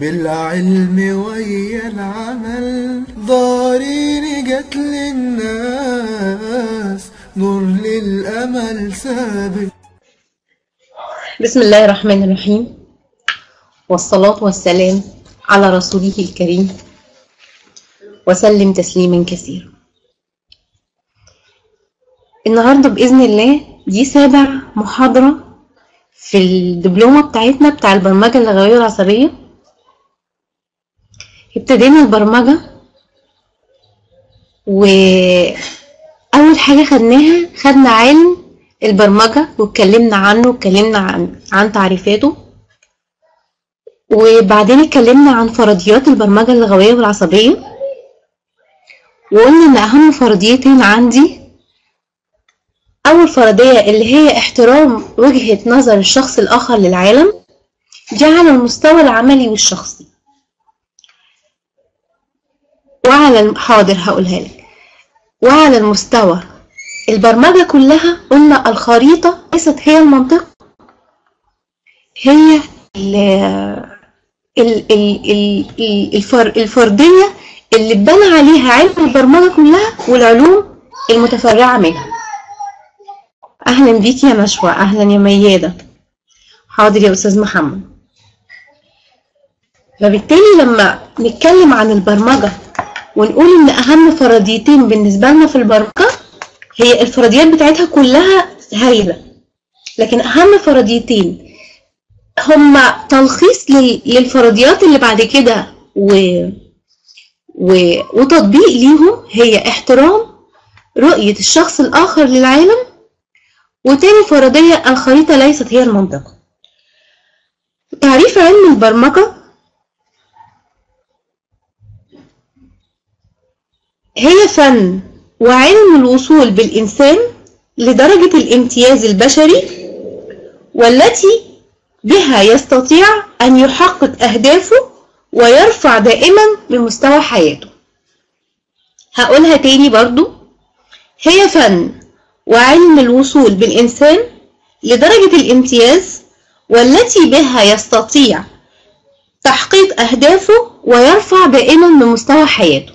بالعلم ويا العمل ضارين جت للناس نور للأمل سابق بسم الله الرحمن الرحيم والصلاة والسلام على رسوله الكريم وسلم تسليما كثيرا النهاردة بإذن الله دي سابع محاضرة في الدبلومة بتاعتنا بتاع البرمجة اللغوية والعصبية ابتدينا البرمجة وأول حاجة خدناها خدنا علم البرمجة واتكلمنا عنه واتكلمنا عن عن تعريفاته وبعدين اتكلمنا عن فرضيات البرمجة اللغوية والعصبية وقلنا إن أهم فرضيتين عندي أول فرضية اللي هي احترام وجهة نظر الشخص الآخر للعالم دي على المستوى العملي والشخصي وعلى الم- حاضر هقولها لك وعلى المستوى البرمجة كلها قلنا الخريطة ليست هي المنطق هي ال ال ال ال ال- الفر الفردية اللي اتبنى عليها علم البرمجة كلها والعلوم المتفرعة منها أهلا بيك يا نشوى أهلا يا ميادة حاضر يا أستاذ محمد فبالتالي لما نتكلم عن البرمجة ونقول إن أهم فرضيتين بالنسبة لنا في البرمجة هي الفرضيات بتاعتها كلها هايلة لكن أهم فرضيتين هما تلخيص لل- للفرضيات اللي بعد كده و... و... وتطبيق ليهم هي احترام رؤية الشخص الآخر للعالم وتاني فرضية الخريطة ليست هي المنطقة تعريف علم البرمجة هي فن وعلم الوصول بالإنسان لدرجة الامتياز البشري والتي بها يستطيع أن يحقق أهدافه ويرفع دائما من مستوى حياته هقولها تاني برضو هي فن وعلم الوصول بالإنسان لدرجة الامتياز والتي بها يستطيع تحقيق أهدافه ويرفع دائما من مستوى حياته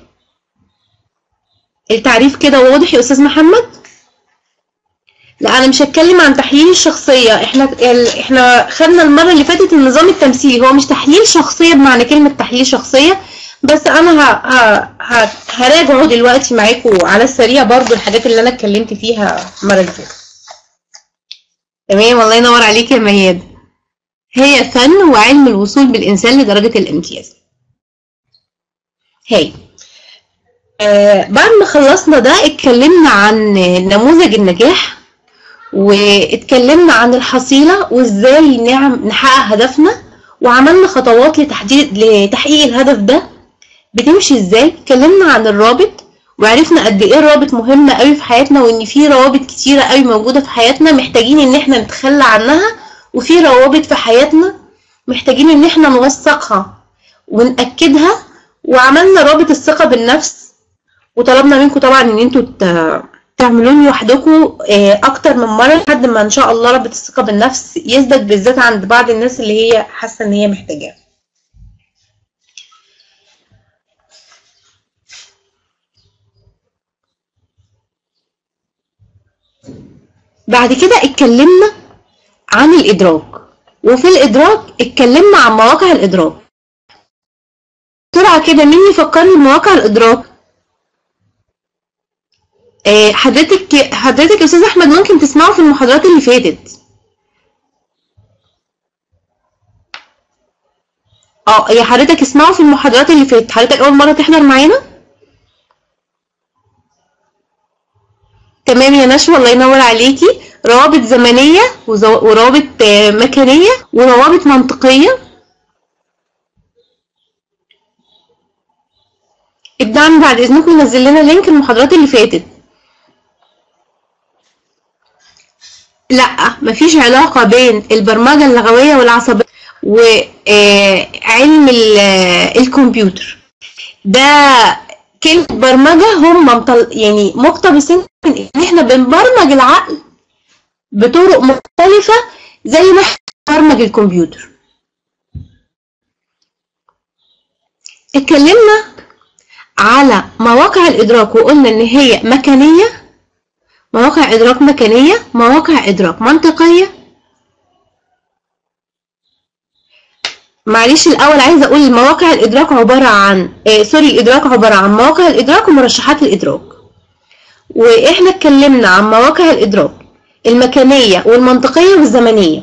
التعريف كده واضح يا أستاذ محمد؟ لا أنا مش هتكلم عن تحليل الشخصية احنا ال- احنا خدنا المرة اللي فاتت النظام التمثيلي هو مش تحليل شخصية بمعنى كلمة تحليل شخصية بس أنا ه... ه... ه... هراجعه دلوقتي معاكم على السريع برضو الحاجات اللي أنا اتكلمت فيها المرة اللي فاتت تمام الله ينور عليك يا مياد هي فن وعلم الوصول بالإنسان لدرجة الامتياز هاي آه بعد ما خلصنا ده اتكلمنا عن نموذج النجاح واتكلمنا عن الحصيلة وازاي نعم نحقق هدفنا وعملنا خطوات لتحديد لتحقيق الهدف ده بتمشي ازاي اتكلمنا عن الرابط وعرفنا قد ايه الرابط مهم قوي في حياتنا وان في روابط كتيرة قوي موجودة في حياتنا محتاجين ان احنا نتخلى عنها وفي روابط في حياتنا محتاجين ان احنا نوثقها ونأكدها وعملنا رابط الثقة بالنفس وطلبنا منكم طبعا ان انتوا ت- تعملوه لوحدكم آه، اكتر من مره لحد ما ان شاء الله رابط الثقه بالنفس يثبت بالذات عند بعض الناس اللي هي حاسه ان هي محتاجاه بعد كده اتكلمنا عن الادراك وفي الادراك اتكلمنا عن مواقع الادراك بسرعه كده مين يفكرني بمواقع الادراك آه، حضرتك حضرتك يا استاذ احمد ممكن تسمعه في المحاضرات اللي فاتت اه يا حضرتك اسمعه في المحاضرات اللي فاتت حضرتك اول مره تحضر معانا تمام يا نشوى الله ينور عليكي روابط زمنيه وزو- وروابط آه، مكانيه وروابط منطقيه الدعم بعد اذنكم نزل لنا لينك المحاضرات اللي فاتت لا مفيش علاقة بين البرمجة اللغوية والعصبية وعلم الكمبيوتر ده كلمة برمجة هم مطل... يعني مقتبسين من ان احنا بنبرمج العقل بطرق مختلفة زي ما احنا بنبرمج الكمبيوتر اتكلمنا على مواقع الإدراك وقلنا إن هي مكانية مواقع إدراك مكانية مواقع إدراك منطقية معلش الأول عايزة أقول مواقع الإدراك عبارة عن آه سوري الإدراك عبارة عن مواقع الإدراك ومرشحات الإدراك وإحنا اتكلمنا عن مواقع الإدراك المكانية والمنطقية والزمنية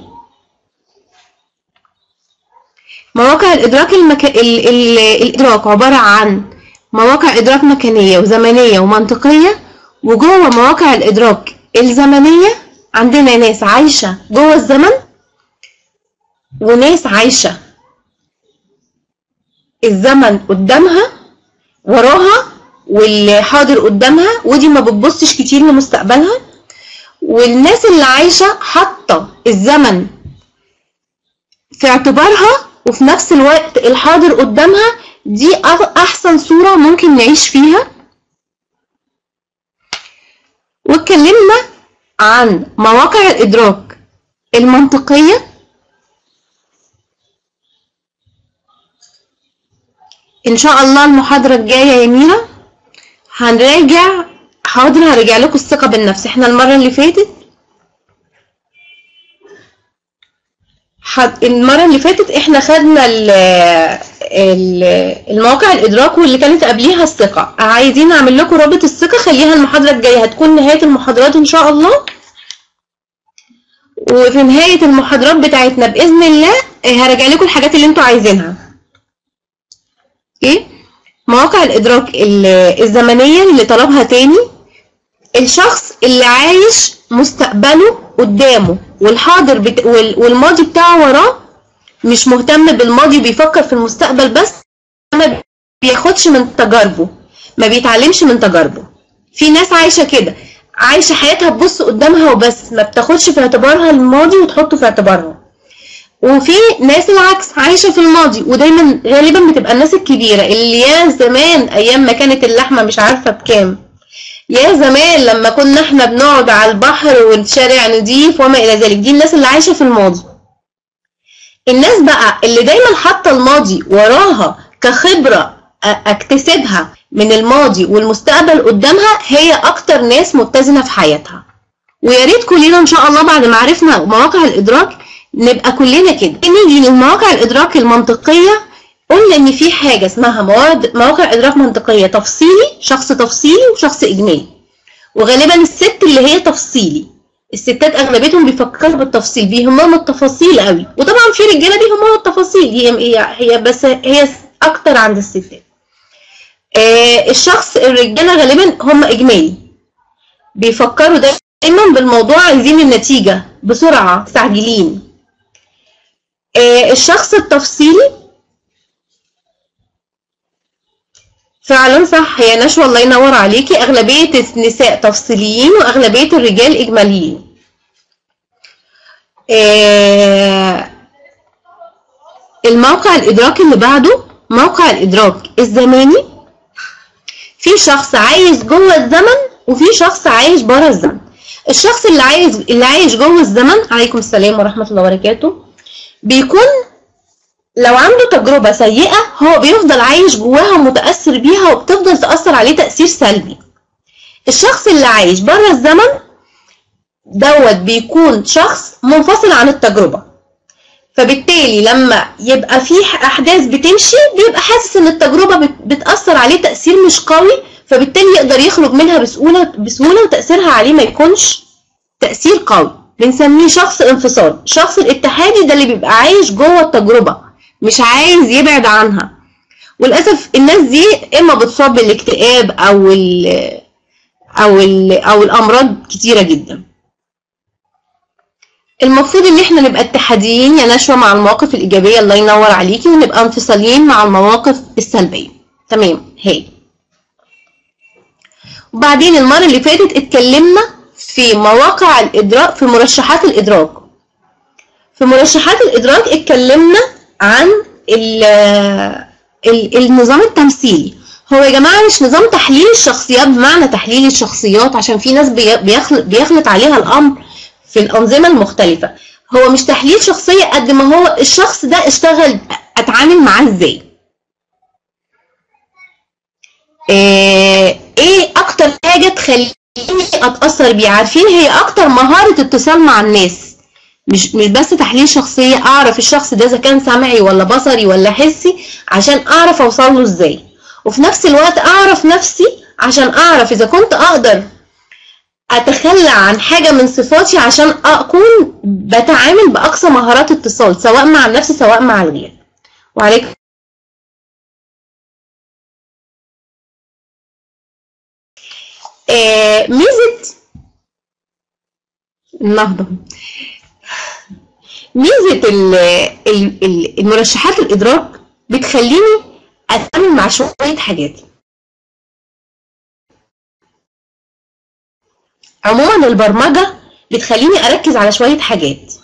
مواقع الإدراك المك... ال... ال... الإدراك عبارة عن مواقع إدراك مكانية وزمنية ومنطقية وجوه مواقع الإدراك الزمنية عندنا ناس عايشة جوه الزمن وناس عايشة الزمن قدامها وراها والحاضر قدامها ودي ما بتبصش كتير لمستقبلها والناس اللي عايشة حاطة الزمن في اعتبارها وفي نفس الوقت الحاضر قدامها دي أحسن صورة ممكن نعيش فيها واتكلمنا عن مواقع الإدراك المنطقية إن شاء الله المحاضرة الجاية يا ميرا هنراجع حاضر هرجع لكم الثقة بالنفس احنا المرة اللي فاتت المرة اللي فاتت احنا خدنا ال ال المواقع الادراك واللي كانت قبليها الثقة عايزين اعمل لكم رابط الثقة خليها المحاضرة الجاية هتكون نهاية المحاضرات ان شاء الله وفي نهاية المحاضرات بتاعتنا بإذن الله هرجع لكم الحاجات اللي انتوا عايزينها ايه مواقع الادراك الزمنية اللي طلبها تاني الشخص اللي عايش مستقبله قدامه والحاضر بت... والماضي بتاعه وراه مش مهتم بالماضي بيفكر في المستقبل بس ما بياخدش من تجاربه ما بيتعلمش من تجاربه في ناس عايشة كده عايشة حياتها تبص قدامها وبس ما بتاخدش في اعتبارها الماضي وتحطه في اعتبارها وفي ناس العكس عايشة في الماضي ودايما غالبا بتبقى الناس الكبيرة اللي يا زمان ايام ما كانت اللحمة مش عارفة بكام يا زمان لما كنا احنا بنقعد على البحر والشارع نضيف وما الى ذلك دي الناس اللي عايشه في الماضي الناس بقى اللي دايما حاطه الماضي وراها كخبره اكتسبها من الماضي والمستقبل قدامها هي اكتر ناس متزنه في حياتها ويا ريت كلنا ان شاء الله بعد ما عرفنا مواقع الادراك نبقى كلنا كده نيجي للمواقع الادراك المنطقيه قلنا ان في حاجه اسمها مواد مواقع ادراك منطقيه تفصيلي شخص تفصيلي وشخص اجمالي وغالبا الست اللي هي تفصيلي الستات اغلبيتهم بيفكروا بالتفصيل بيهمهم التفاصيل قوي وطبعا في رجاله بيهمهم التفاصيل هي هي هي بس هي اكتر عند الستات آه الشخص الرجاله غالبا هم اجمالي بيفكروا دايما بالموضوع عايزين النتيجه بسرعه مستعجلين آه الشخص التفصيلي فعلا صح يا نشوى الله ينور عليكي أغلبية النساء تفصيليين وأغلبية الرجال إجماليين آه الموقع الإدراك اللي بعده موقع الإدراك الزماني في شخص عايش جوه الزمن وفي شخص عايش بره الزمن الشخص اللي عايز اللي عايش جوه الزمن عليكم السلام ورحمة الله وبركاته بيكون لو عنده تجربة سيئة هو بيفضل عايش جواها ومتأثر بيها وبتفضل تأثر عليه تأثير سلبي الشخص اللي عايش بره الزمن دوت بيكون شخص منفصل عن التجربة فبالتالي لما يبقى في أحداث بتمشي بيبقى حاسس إن التجربة بتأثر عليه تأثير مش قوي فبالتالي يقدر يخرج منها بسهولة بسهولة وتأثيرها عليه ما يكونش تأثير قوي بنسميه شخص انفصال الشخص الاتحادي ده اللي بيبقى عايش جوه التجربة مش عايز يبعد عنها وللاسف الناس دي اما بتصاب بالاكتئاب او ال او ال او الامراض كتيره جدا المفروض ان احنا نبقى اتحاديين يا نشوى مع المواقف الايجابيه الله ينور عليكي ونبقى انفصاليين مع المواقف السلبيه تمام هاي وبعدين المره اللي فاتت اتكلمنا في مواقع الادراك في مرشحات الادراك في مرشحات الادراك اتكلمنا عن ال ال النظام التمثيلي هو يا جماعة مش نظام تحليل الشخصيات بمعنى تحليل الشخصيات عشان في ناس بيخلط, بيخلط عليها الأمر في الأنظمة المختلفة هو مش تحليل شخصية قد ما هو الشخص ده اشتغل أتعامل معاه ازاي آه، ايه اكتر حاجه تخليني اتاثر بيه عارفين هي اكتر مهاره اتصال مع الناس مش مش بس تحليل شخصيه اعرف الشخص ده اذا كان سمعي ولا بصري ولا حسي عشان اعرف اوصل له ازاي وفي نفس الوقت اعرف نفسي عشان اعرف اذا كنت اقدر اتخلى عن حاجه من صفاتي عشان اكون بتعامل باقصى مهارات اتصال سواء مع النفس سواء مع الغير وعليكم آه، ميزه النهضه ميزه ال- ال- ال- المرشحات الادراك بتخليني اتعامل مع شويه حاجات عموما البرمجه بتخليني اركز على شويه حاجات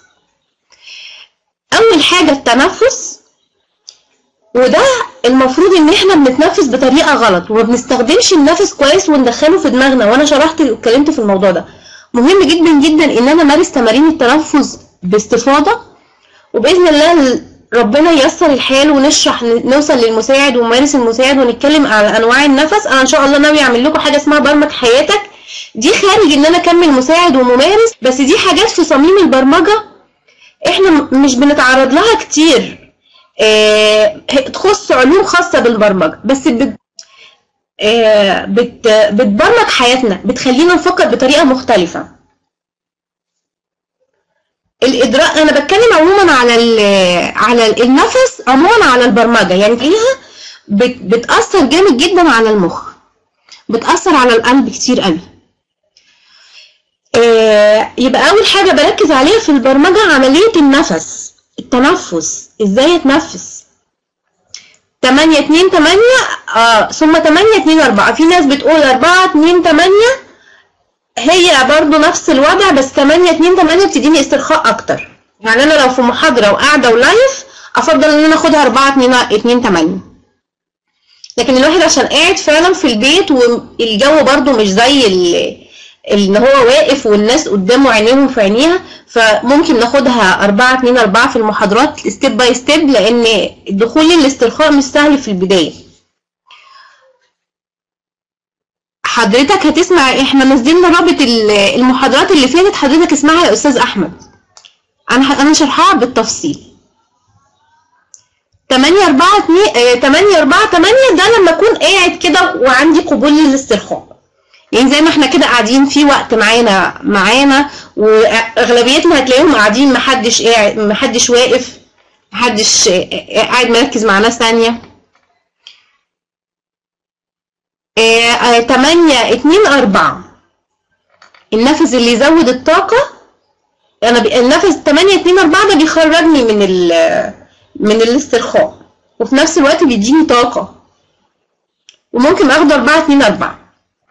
اول حاجه التنفس وده المفروض ان احنا بنتنفس بطريقه غلط وما بنستخدمش النفس كويس وندخله في دماغنا وانا شرحت واتكلمت في الموضوع ده مهم جدا جدا ان انا امارس تمارين التنفس باستفاضه وباذن الله ربنا ييسر الحال ونشرح نوصل للمساعد ونمارس المساعد ونتكلم على انواع النفس انا ان شاء الله ناوي اعمل لكم حاجه اسمها برمج حياتك دي خارج ان انا اكمل مساعد وممارس بس دي حاجات في صميم البرمجه احنا م- مش بنتعرض لها كتير آه، تخص علوم خاصه بالبرمجه بس بت آه، بت بتبرمج حياتنا بتخلينا نفكر بطريقه مختلفه الادراك انا بتكلم عموما على ال- على النفس عموما على البرمجه يعني فيها بت بتاثر جامد جدا على المخ بتاثر على القلب كتير قوي آه، يبقى اول حاجه بركز عليها في البرمجه عمليه النفس التنفس ازاي اتنفس 8 2 8 اه ثم 8 2 4 في ناس بتقول 4 2 8 هي برضو نفس الوضع بس 8 2 8 بتديني استرخاء اكتر يعني انا لو في محاضره وقاعده ولايف افضل ان انا اخدها 4 2 2 8 لكن الواحد عشان قاعد فعلا في البيت والجو برضو مش زي ال- ان هو واقف والناس قدامه عينيهم في عينيها فممكن ناخدها 4 2 4 في المحاضرات ستيب باي ستيب لان دخول الاسترخاء مش سهل في البدايه حضرتك هتسمع احنا نزلنا رابط ال- المحاضرات اللي فاتت حضرتك اسمعها يا استاذ احمد انا ح- انا شرحها بالتفصيل 8 4 2 8 4 8 ده لما اكون قاعد كده وعندي قبول للاسترخاء يعني زي ما احنا كده قاعدين في وقت معانا معانا واغلبيتنا هتلاقيهم قاعدين محدش قاعد محدش واقف محدش قاعد مركز مع ناس تانية آه، آه، تمانية اتنين أربعة النفس اللي يزود الطاقة أنا ب... النفس تمانية اتنين أربعة ده بيخرجني من ال... من الاسترخاء وفي نفس الوقت بيديني طاقة وممكن أخد أربعة اتنين أربعة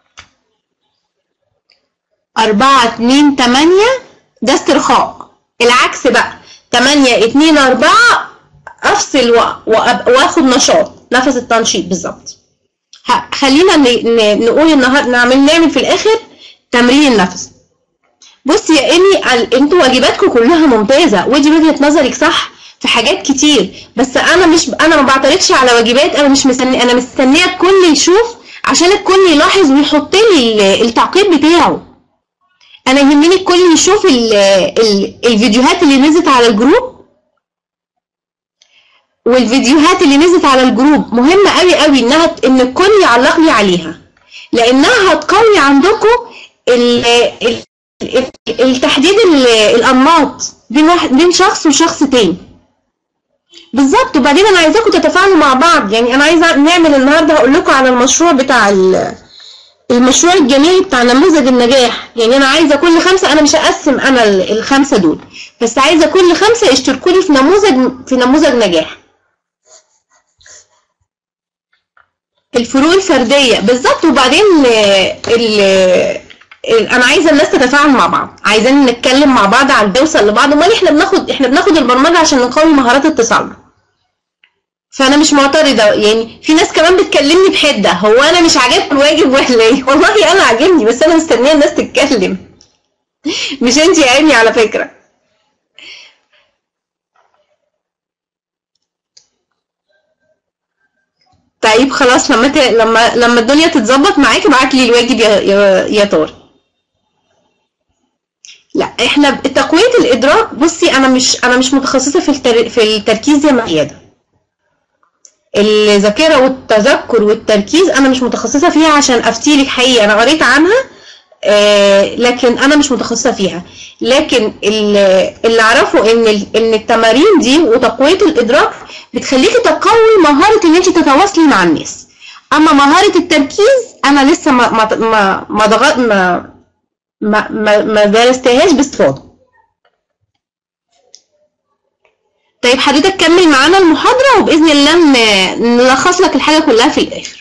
أربعة اتنين تمانية ده استرخاء العكس بقى تمانية اتنين أربعة أفصل و... وأب... وآخد نشاط نفس التنشيط بالظبط ه- خلينا ن... ن... نقول النهارده نعمل نعمل في الآخر تمرين النفس بصي يا إيمي ال- انتوا واجباتكم كلها ممتازة ودي وجهة نظرك صح في حاجات كتير بس انا مش انا ما بعترضش على واجبات انا مش مستني انا مستنيه الكل يشوف عشان الكل يلاحظ ويحط لي ال- التعقيب بتاعه انا يهمني الكل يشوف ال ال الفيديوهات اللي نزلت على الجروب والفيديوهات اللي نزلت على الجروب مهمة قوي قوي انها ت- ان الكل يعلق لي عليها لانها هتقوي عندكم ال ال ال- التحديد ال- الانماط بين واحد بين شخص وشخص تاني بالظبط وبعدين انا عايزاكم تتفاعلوا مع بعض يعني انا عايزه نعمل النهارده هقول لكم على المشروع بتاع ال- المشروع الجماعي بتاع نموذج النجاح يعني انا عايزه كل خمسه انا مش هقسم انا ال- الخمسه دول بس عايزه كل خمسه يشتركوا لي في نموذج في نموذج نجاح الفروق الفرديه بالظبط وبعدين آه، ال ال- انا عايزه الناس تتفاعل مع بعض عايزين نتكلم مع بعض عن نوصل لبعض امال احنا بناخد احنا بناخد البرمجه عشان نقوي مهارات اتصالنا فانا مش معترضه يعني في ناس كمان بتكلمني بحده هو انا مش عاجبكم الواجب ولا ايه والله انا عاجبني بس انا مستنيه الناس تتكلم مش انت يا عيني على فكره طيب خلاص لما ت... لما لما الدنيا تتظبط معاك ابعت لي الواجب يا يا, يا طارق لا احنا تقويه الادراك بصي انا مش انا مش متخصصه في التر... في التركيز يا ميادة الذاكره والتذكر والتركيز انا مش متخصصه فيها عشان افتيلك حقيقي انا قريت عنها آه لكن انا مش متخصصه فيها لكن ال- اللي اعرفه ان ال- ان التمارين دي وتقويه الادراك بتخليكي تقوي مهاره ان انت تتواصلي مع الناس اما مهاره التركيز انا لسه ما ما ما ما, ضغ- ما ما ما, ما درستهاش باستفاضه طيب حضرتك كمل معانا المحاضره وباذن الله ن- نلخص لك الحاجه كلها في الاخر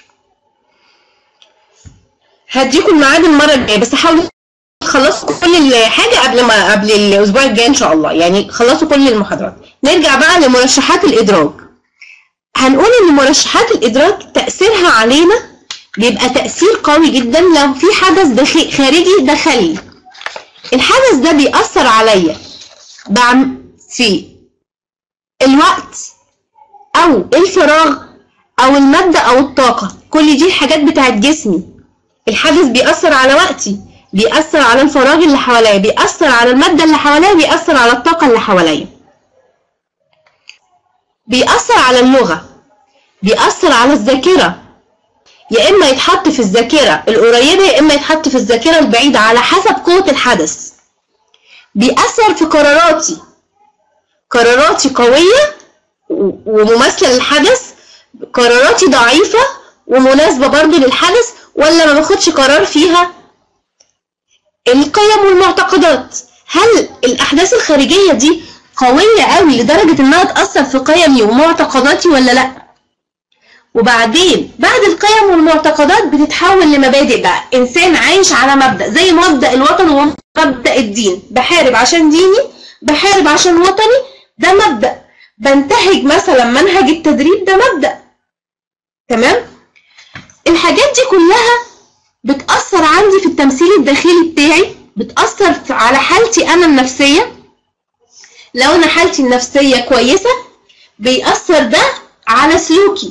هديكم الميعاد المره الجايه بس حاولوا تخلصوا كل الحاجه قبل ما قبل الاسبوع الجاي ان شاء الله يعني خلصوا كل المحاضرات نرجع بقى لمرشحات الادراك هنقول ان مرشحات الادراك تاثيرها علينا بيبقى تاثير قوي جدا لو في حدث دخي خارجي دخلي الحدث ده بيأثر عليا بعم في الوقت او الفراغ او المادة او الطاقة كل دي حاجات بتاعت جسمي الحدث بيأثر على وقتي بيأثر على الفراغ اللي حواليا بيأثر على المادة اللي حواليا بيأثر على الطاقة اللي حواليا بيأثر على اللغة بيأثر على الذاكرة يا إما يتحط في الذاكرة القريبة يا إما يتحط في الذاكرة البعيدة على حسب قوة الحدث بيأثر في قراراتي قراراتي قوية و- ومماثلة للحدث قراراتي ضعيفة ومناسبة برضو للحدث ولا ما باخدش قرار فيها القيم والمعتقدات هل الأحداث الخارجية دي قوية قوي لدرجة إنها تأثر في قيمي ومعتقداتي ولا لأ وبعدين بعد القيم والمعتقدات بتتحول لمبادئ بقى إنسان عايش على مبدأ زي مبدأ الوطن ومبدأ الدين بحارب عشان ديني بحارب عشان وطني ده مبدأ بنتهج مثلا منهج التدريب ده مبدأ تمام الحاجات دي كلها بتأثر عندي في التمثيل الداخلي بتاعي بتأثر في- على حالتي أنا النفسية لو أنا حالتي النفسية كويسة بيأثر ده على سلوكي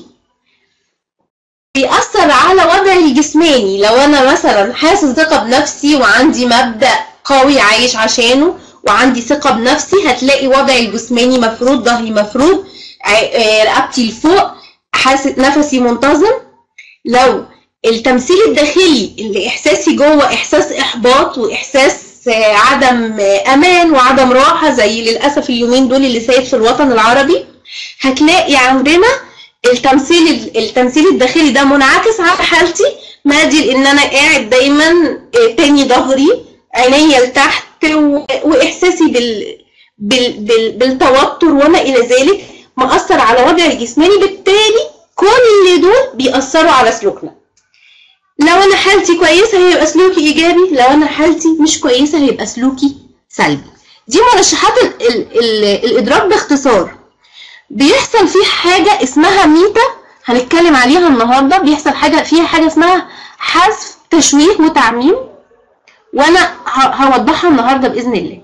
بيأثر على وضعي الجسماني لو أنا مثلا حاسس ثقة بنفسي وعندي مبدأ قوي عايش عشانه وعندي ثقة بنفسي هتلاقي وضعي الجسماني مفروض ظهري مفروض ع- آه، رقبتي لفوق حاسس نفسي منتظم لو التمثيل الداخلي اللي احساسي جوه احساس احباط واحساس آه، عدم آه، امان وعدم راحه زي للاسف اليومين دول اللي سايد في الوطن العربي هتلاقي عندنا التمثيل التمثيل الداخلي ده منعكس على حالتي مادي لان انا قاعد دايما آه، تاني ظهري عينيا لتحت و- واحساسي بال بال بال بالتوتر وما الى ذلك مأثر على وضعي الجسماني بالتالي كل دول بيأثروا على سلوكنا لو انا حالتي كويسه هيبقى سلوكي ايجابي لو انا حالتي مش كويسه هيبقى سلوكي سلبي دي مرشحات ال ال ال الادراك باختصار بيحصل فيه حاجه اسمها ميتا هنتكلم عليها النهارده بيحصل حاجه فيها حاجه اسمها حذف تشويه وتعميم وانا ه- هوضحها النهارده باذن الله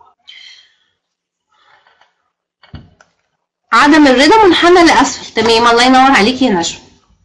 عدم الرضا منحنى لاسفل تمام الله ينور عليك يا نجم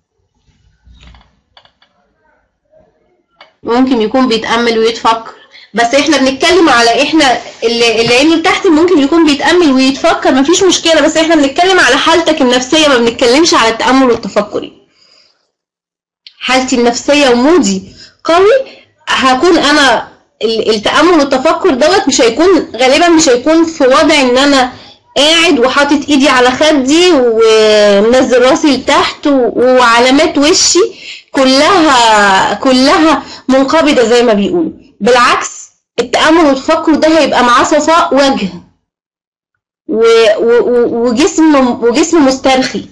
ممكن يكون بيتأمل ويتفكر بس احنا بنتكلم على احنا اللي العين اللي تحت ممكن يكون بيتأمل ويتفكر مفيش مشكلة بس احنا بنتكلم على حالتك النفسية ما بنتكلمش على التأمل والتفكري حالتي النفسية ومودي قوي هكون انا ال- التأمل والتفكر دوت مش هيكون غالبا مش هيكون في وضع ان انا قاعد وحاطط ايدي على خدي ومنزل راسي لتحت و- وعلامات وشي كلها كلها منقبضة زي ما بيقولوا بالعكس التأمل والتفكر ده هيبقى معاه صفاء وجه و... و... و- وجسم وجسم مسترخي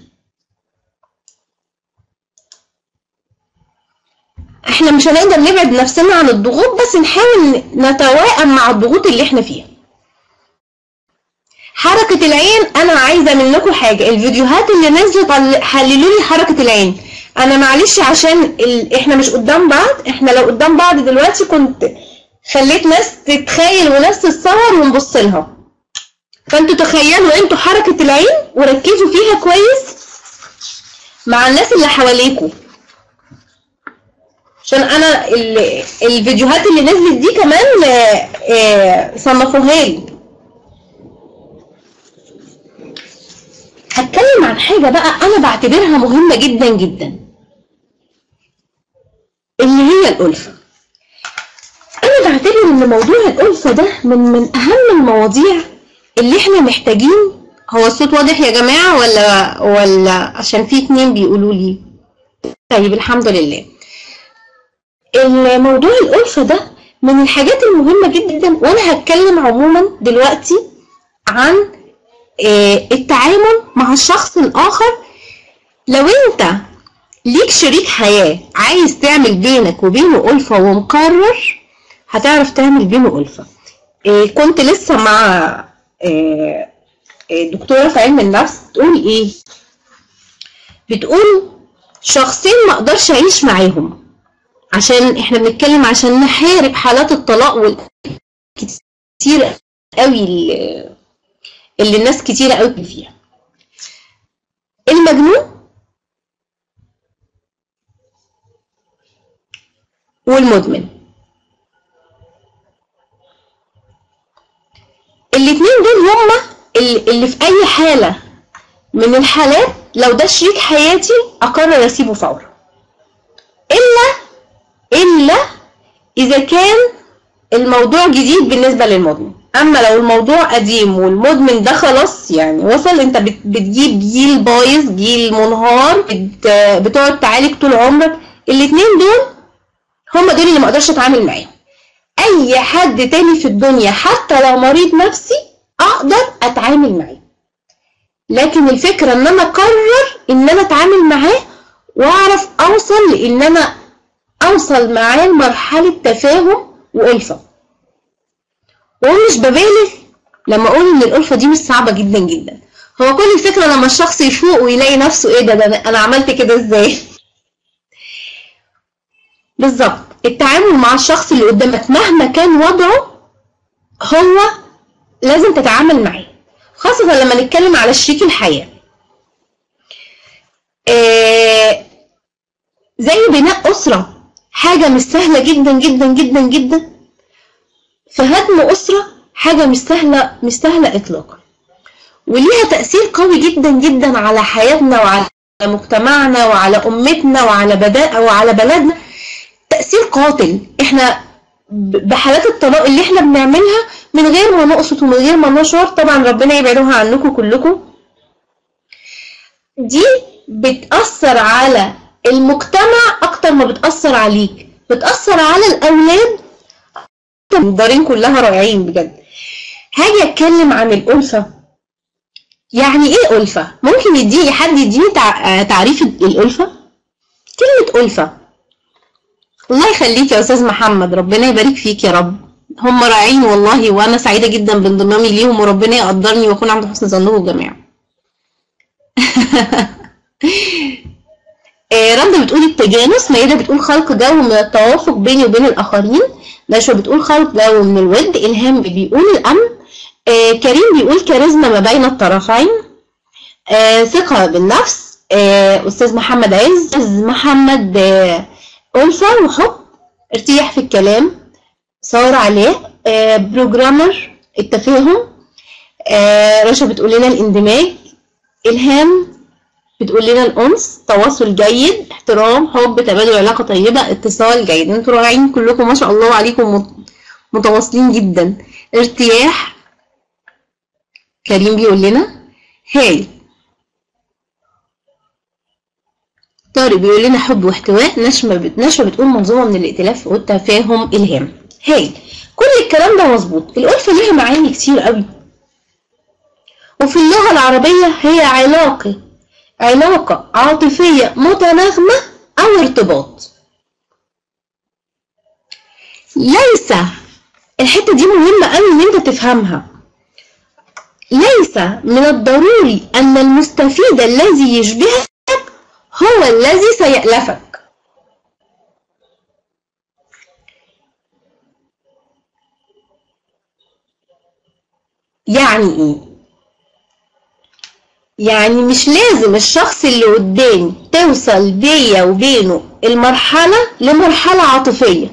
احنا مش هنقدر نبعد نفسنا عن الضغوط بس نحاول نتوائم مع الضغوط اللي احنا فيها حركة العين أنا عايزة منكم حاجة الفيديوهات اللي نزلت عل- حللوا لي حركة العين أنا معلش عشان ال... إحنا مش قدام بعض إحنا لو قدام بعض دلوقتي كنت خليت ناس تتخيل وناس تتصور ونبص لها فانتوا تخيلوا انتوا حركة العين وركزوا فيها كويس مع الناس اللي حواليكوا عشان انا ال- الفيديوهات اللي نزلت دي كمان آه، آه، صنفوها لي هتكلم عن حاجة بقى أنا بعتبرها مهمة جدا جدا اللي هي الألفة أنا بعتبر إن موضوع الألفة ده من من أهم المواضيع اللي إحنا محتاجين هو الصوت واضح يا جماعة ولا ولا عشان في اتنين بيقولوا لي طيب الحمد لله الموضوع الألفة ده من الحاجات المهمة جدا وأنا هتكلم عموما دلوقتي عن آه، التعامل مع الشخص الآخر لو أنت ليك شريك حياة عايز تعمل بينك وبينه ألفة ومقرر هتعرف تعمل بينه ألفة آه، كنت لسه مع آه، آه، دكتورة في علم النفس تقول إيه بتقول شخصين ما اقدرش اعيش معاهم عشان احنا بنتكلم عشان نحارب حالات الطلاق والكتير قوي اللي اللي الناس كتيرة قوي فيها المجنون والمدمن الاتنين دول هما اللي اللي في اي حالة من الحالات لو ده شريك حياتي اقرر اسيبه فورا الا الا اذا كان الموضوع جديد بالنسبة للمدمن اما لو الموضوع قديم والمدمن ده خلاص يعني وصل انت بت- بتجيب جيل بايظ جيل منهار بت- بتقعد تعالج طول عمرك الاتنين دول هما دول اللي ما اقدرش اتعامل معاهم اي حد تاني في الدنيا حتى لو مريض نفسي اقدر اتعامل معاه لكن الفكرة ان انا اقرر ان انا اتعامل معاه واعرف اوصل لان انا اوصل معاه لمرحلة تفاهم والفة ومش ببالغ لما اقول ان الالفة دي مش صعبة جدا جدا هو كل الفكرة لما الشخص يفوق ويلاقي نفسه ايه ده, ده انا عملت كده ازاي بالظبط التعامل مع الشخص اللي قدامك مهما كان وضعه هو لازم تتعامل معاه خاصة لما نتكلم على شريك الحياة آه زي بناء أسرة حاجة مش سهلة جدا جدا جدا جدا فهدم أسرة حاجة مش سهلة مش سهلة إطلاقا وليها تأثير قوي جدا جدا على حياتنا وعلى مجتمعنا وعلى أمتنا وعلى بدا وعلى بلدنا تأثير قاتل احنا ب- بحالات الطلاق اللي احنا بنعملها من غير ما نقصد ومن غير ما نشعر طبعا ربنا يبعدوها عنكم كلكم دي بتأثر على المجتمع أكتر ما بتأثر عليك بتأثر على الأولاد الدارين كلها رائعين بجد هاجي أتكلم عن الألفة يعني إيه ألفة؟ ممكن يديني حد يديني تع- آه، تعريف الألفة؟ كلمة ألفة الله يخليك يا أستاذ محمد ربنا يبارك فيك يا رب هم رائعين والله وأنا سعيدة جدا بانضمامي ليهم وربنا يقدرني وأكون عند حسن ظنهم جميعا آه، رندا بتقول التجانس ميادة بتقول خلق جو من التوافق بيني وبين الآخرين نشوى بتقول خلق جو من الود إلهام بيقول الأمن آه، كريم بيقول كاريزما ما بين الطرفين آه، ثقة بالنفس آه، أستاذ محمد عز أستاذ محمد آه، ألفة وحب ارتياح في الكلام صار عليه آه، بروجرامر التفاهم آه، رشا بتقول لنا الاندماج إلهام بتقول لنا الأنس تواصل جيد احترام حب تبادل علاقة طيبة اتصال جيد انتوا رائعين كلكم ما شاء الله عليكم مت- متواصلين جدا ارتياح كريم بيقول لنا هاي طارق بيقول لنا حب واحتواء نشمة بت... نشوى بتقول منظومة من الائتلاف والتفاهم إلهام هاي كل الكلام ده مظبوط الألفة ليها معاني كتير قوي وفي اللغة العربية هي علاقة علاقة عاطفية متناغمة أو ارتباط ليس الحتة دي مهمة قوي إن أنت تفهمها ليس من الضروري أن المستفيد الذي يشبهك هو الذي سيألفك يعني إيه؟ يعني مش لازم الشخص اللي قدامي توصل بيا وبينه المرحلة لمرحلة عاطفية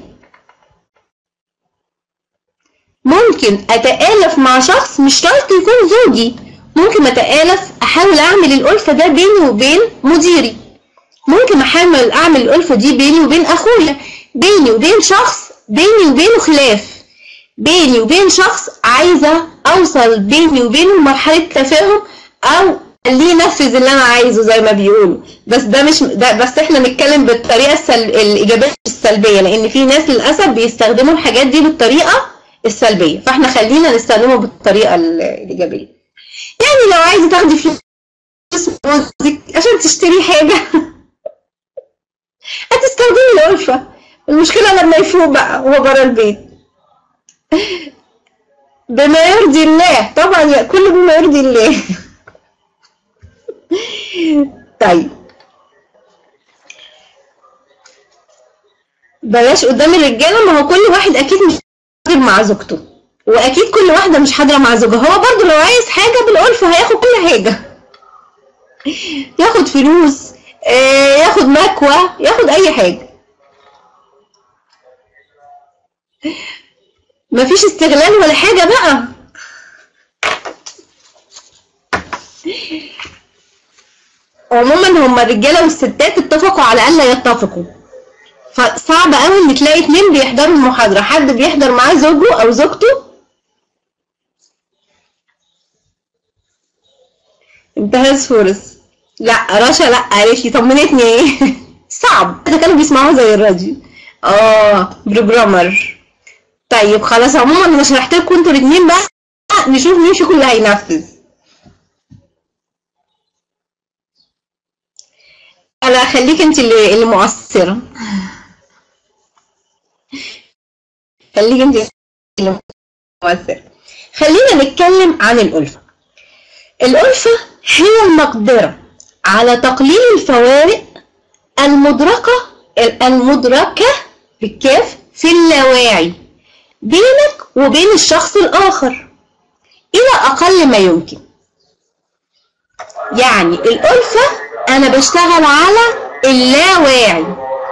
ممكن أتآلف مع شخص مش شرط يكون زوجي ممكن أتآلف أحاول أعمل الألفة ده بيني وبين مديري ممكن أحاول أعمل الألفة دي بيني وبين أخويا بيني وبين شخص بيني وبينه خلاف بيني وبين شخص عايزة أوصل بيني وبينه لمرحلة تفاهم أو اللي ينفذ اللي أنا عايزه زي ما بيقولوا بس ده مش ده بس إحنا نتكلم بالطريقة السل... الإيجابية السلبية لأن في ناس للأسف بيستخدموا الحاجات دي بالطريقة السلبية فإحنا خلينا نستخدمه بالطريقة ال- الإيجابية يعني لو عايزة تاخدي فلوس من جوزك عشان تشتري حاجة هتستخدمي الألفة المشكلة لما يفوق بقى وهو بره البيت بما يرضي الله طبعا يا- كله بما يرضي الله طيب بلاش قدام الرجاله ما هو كل واحد اكيد مش حاضر مع زوجته واكيد كل واحده مش حاضره مع زوجها هو برضو لو عايز حاجه بالالفه هياخد كل حاجه ياخد فلوس آه، ياخد مكوى ياخد اي حاجه مفيش استغلال ولا حاجه بقى عموما هما الرجاله والستات اتفقوا على الا يتفقوا فصعب قوي ان تلاقي اتنين بيحضروا المحاضره حد بيحضر معاه زوجه او زوجته انتهز فرص لا رشا لا قالت لي طمنتني ايه صعب ده كانوا بيسمعوها زي الراديو اه بروجرامر طيب خلاص عموما انا شرحت لكم انتوا الاثنين بقى نشوف مين فيكم اللي هينفذ انا خليك انت اللي اللي مؤثره خليك انت اللي مؤثره خلينا نتكلم عن الألفة الألفة هي المقدرة على تقليل الفوارق المدركة المدركة بالكاف في اللاواعي بينك وبين الشخص الآخر إلى أقل ما يمكن يعني الألفة أنا بشتغل على اللاواعي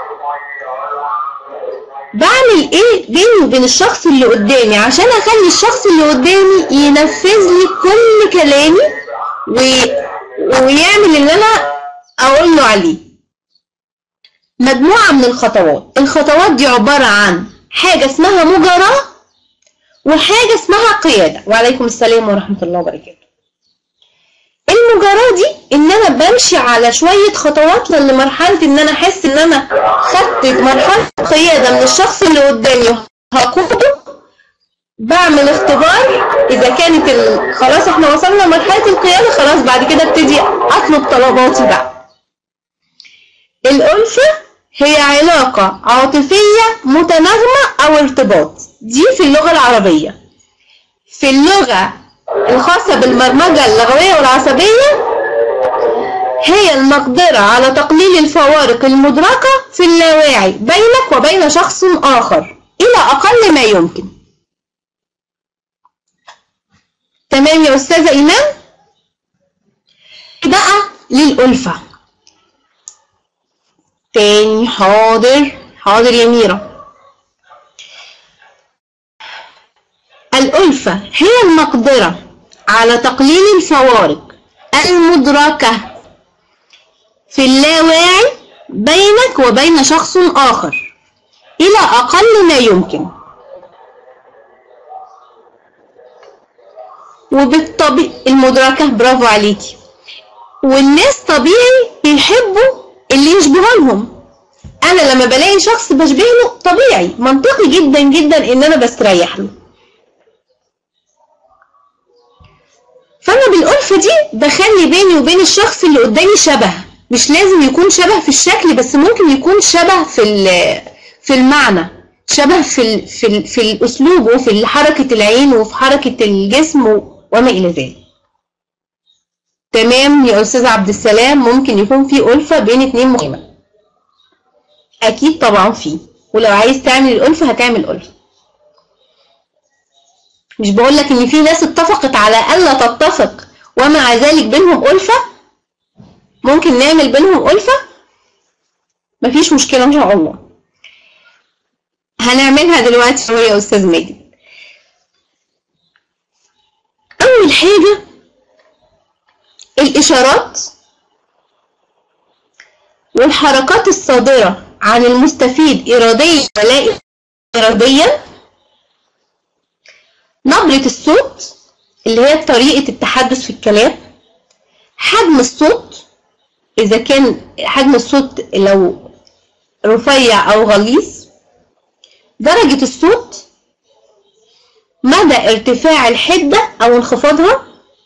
بعمل ايه بيني وبين الشخص اللي قدامي عشان اخلي الشخص اللي قدامي ينفذ لي كل كلامي و... ويعمل اللي انا اقول له عليه مجموعة من الخطوات الخطوات دي عبارة عن حاجة اسمها مجاراة وحاجة اسمها قيادة وعليكم السلام ورحمة الله وبركاته المجاراة دي ان انا بمشي على شوية خطوات لمرحلة ان انا احس ان انا خدت مرحلة قيادة من الشخص اللي قدامي هقوده بعمل اختبار اذا كانت ال... خلاص احنا وصلنا لمرحلة القيادة خلاص بعد كده ابتدي اطلب طلباتي بقى الألفة هي علاقة عاطفية متناغمة أو ارتباط دي في اللغة العربية في اللغة الخاصة بالبرمجة اللغوية والعصبية هي المقدرة على تقليل الفوارق المدركة في اللاواعي بينك وبين شخص آخر إلى أقل ما يمكن تمام يا أستاذة إيمان بقى للألفة تاني حاضر حاضر يا ميرا الألفة هي المقدرة على تقليل الفوارق المدركة في اللاواعي بينك وبين شخص آخر إلى أقل ما يمكن وبالطبيعي المدركة برافو عليكي والناس طبيعي بيحبوا اللي يشبه لهم انا لما بلاقي شخص بشبه له طبيعي منطقي جدا جدا ان انا بستريح له فانا بالالفه دي بخلي بيني وبين الشخص اللي قدامي شبه مش لازم يكون شبه في الشكل بس ممكن يكون شبه في في المعنى شبه في ال في ال في الاسلوب وفي حركه العين وفي حركه الجسم وما الى ذلك تمام يا استاذ عبد السلام ممكن يكون في ألفة بين اتنين مهمة اكيد طبعا في ولو عايز تعمل الألفة هتعمل ألفة مش بقول لك ان في ناس اتفقت على الا تتفق ومع ذلك بينهم ألفة ممكن نعمل بينهم ألفة مفيش مشكلة إن شاء الله هنعملها دلوقتي شوية يا أستاذ ماجد أول حاجة الإشارات والحركات الصادرة عن المستفيد إراديا ولا إراديا نبرة الصوت اللي هي طريقة التحدث في الكلام حجم الصوت إذا كان حجم الصوت لو رفيع أو غليظ درجة الصوت مدى ارتفاع الحدة أو انخفاضها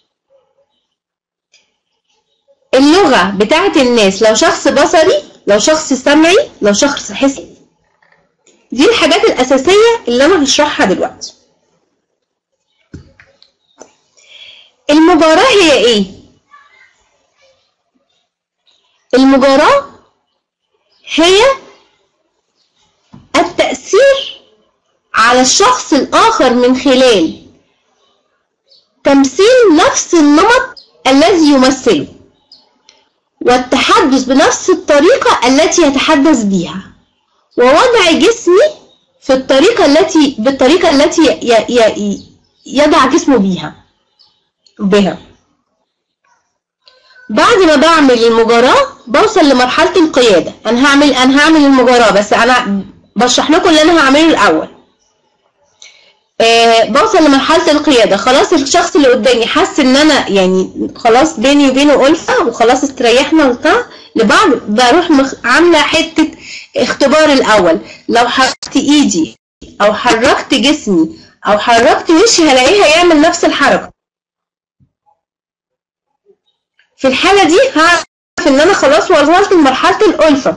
اللغة بتاعت الناس لو شخص بصري لو شخص سمعي لو شخص حسي دي الحاجات الأساسية اللي أنا هشرحها دلوقتي المباراة هي إيه؟ المباراة هي التأثير على الشخص الآخر من خلال تمثيل نفس النمط الذي يمثله والتحدث بنفس الطريقة التي يتحدث بها ووضع جسمي في الطريقة التي بالطريقة التي ي... ي... يضع جسمه بيها بها بعد ما بعمل المجاراة بوصل لمرحلة القيادة أنا هعمل أنا هعمل المجاراة بس أنا بشرح لكم اللي أنا هعمله الأول آه بوصل لمرحلة القيادة خلاص الشخص اللي قدامي حس ان انا يعني خلاص بيني وبينه ألفة وخلاص استريحنا وبتاع لبعض بروح مخ... عاملة حتة اختبار الأول لو حركت ايدي او حركت جسمي او حركت وشي هلاقيه هيعمل نفس الحركة في الحالة دي هعرف ان انا خلاص وصلت لمرحلة الألفة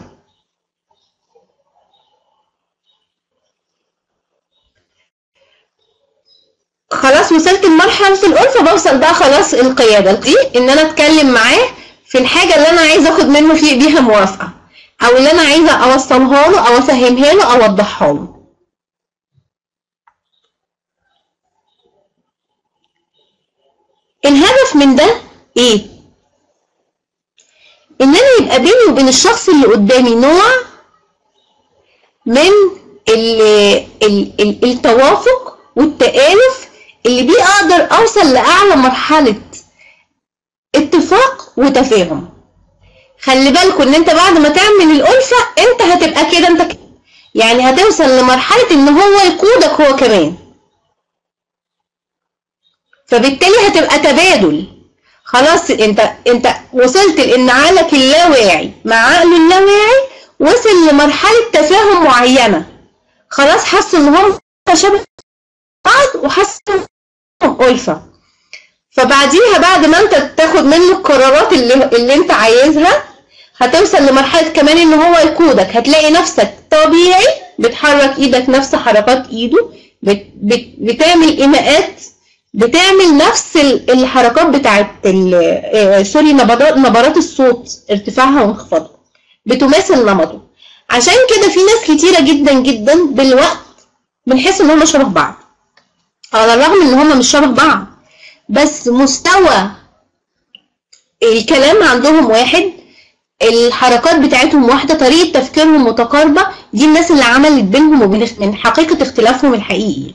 خلاص وصلت لمرحلة الألفة بوصل بقى خلاص القيادة دي إن أنا أتكلم معاه في الحاجة اللي أنا عايزة أخد منه فيه بيها موافقة أو اللي أنا عايزة أوصلها له أو أفهمها له أو أوضحها له الهدف من ده إيه؟ إن أنا يبقى بيني وبين الشخص اللي قدامي نوع من ال ال ال التوافق والتآلف اللي بيه اقدر اوصل لاعلى مرحلة اتفاق وتفاهم خلي بالكم ان انت بعد ما تعمل الالفة انت هتبقى كده انت كده. يعني هتوصل لمرحلة ان هو يقودك هو كمان فبالتالي هتبقى تبادل خلاص انت انت وصلت لان عقلك اللاواعي مع عقله اللاواعي وصل لمرحلة تفاهم معينة خلاص حس ان هم شبه بعض وحس ألفة فبعديها بعد ما انت تاخد منه القرارات اللي, اللي انت عايزها هتوصل لمرحلة كمان ان هو يقودك هتلاقي نفسك طبيعي بتحرك ايدك نفس حركات ايده بت بت بتعمل ايماءات بتعمل نفس الحركات بتاعت سوري نبرات نبرات الصوت ارتفاعها وانخفاضها بتماثل نمطه عشان كده في ناس كتيرة جدا جدا بالوقت بنحس ان هم شبه بعض على الرغم ان هما مش شبه بعض بس مستوى الكلام عندهم واحد الحركات بتاعتهم واحدة طريقة تفكيرهم متقاربة دي الناس اللي عملت بينهم وبين من حقيقة اختلافهم الحقيقي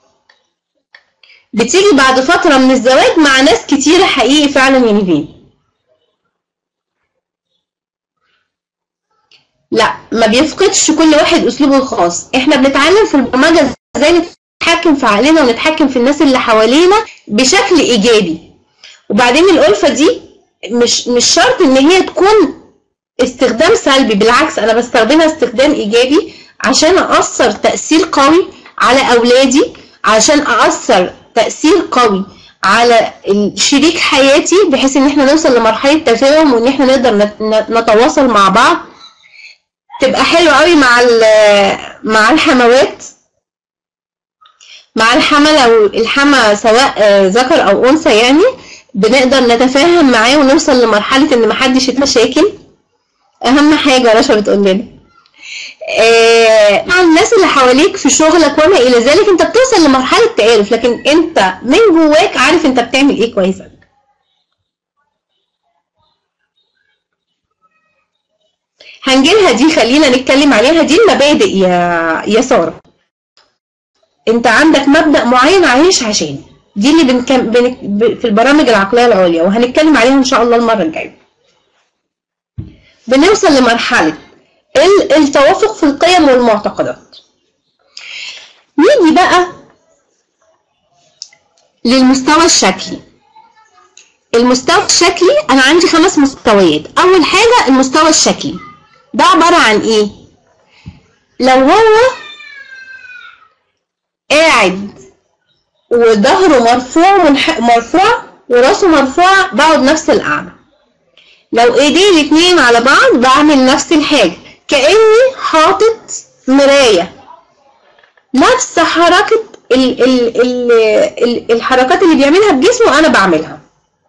بتيجي بعد فترة من الزواج مع ناس كتيرة حقيقي فعلا يا نيفين لا ما بيفقدش كل واحد اسلوبه الخاص احنا بنتعلم في البرمجة ازاي نتحكم في عقلنا ونتحكم في الناس اللي حوالينا بشكل ايجابي وبعدين الالفه دي مش مش شرط ان هي تكون استخدام سلبي بالعكس انا بستخدمها استخدام ايجابي عشان اثر تاثير قوي على اولادي عشان اثر تاثير قوي على شريك حياتي بحيث ان احنا نوصل لمرحله تفاهم وان احنا نقدر نتواصل مع بعض تبقى حلوه قوي مع مع الحموات مع الحمل او الحما سواء ذكر او انثى يعني بنقدر نتفاهم معاه ونوصل لمرحله ان محدش يتمشاكل اهم حاجه رشا بتقول لنا مع الناس اللي حواليك في شغلك وما الى ذلك انت بتوصل لمرحله تآلف لكن انت من جواك عارف انت بتعمل ايه كويس هنجيلها دي خلينا نتكلم عليها دي المبادئ يا يا ساره انت عندك مبدأ معين عايش عشانه دي اللي بنكم... بن... ب- في البرامج العقلية العليا وهنتكلم عليها ان شاء الله المرة الجاية بنوصل لمرحلة ال- التوافق في القيم والمعتقدات نيجي بقى للمستوى الشكلي المستوى الشكلي انا عندي خمس مستويات اول حاجة المستوى الشكلي ده عبارة عن ايه لو هو قاعد وظهره مرفوع منح... مرفوع وراسه مرفوع بقعد نفس القعدة لو ايديه الاتنين على بعض بعمل نفس الحاجة كأني حاطط مراية نفس حركة ال... ال... ال... ال... الحركات اللي بيعملها بجسمه انا بعملها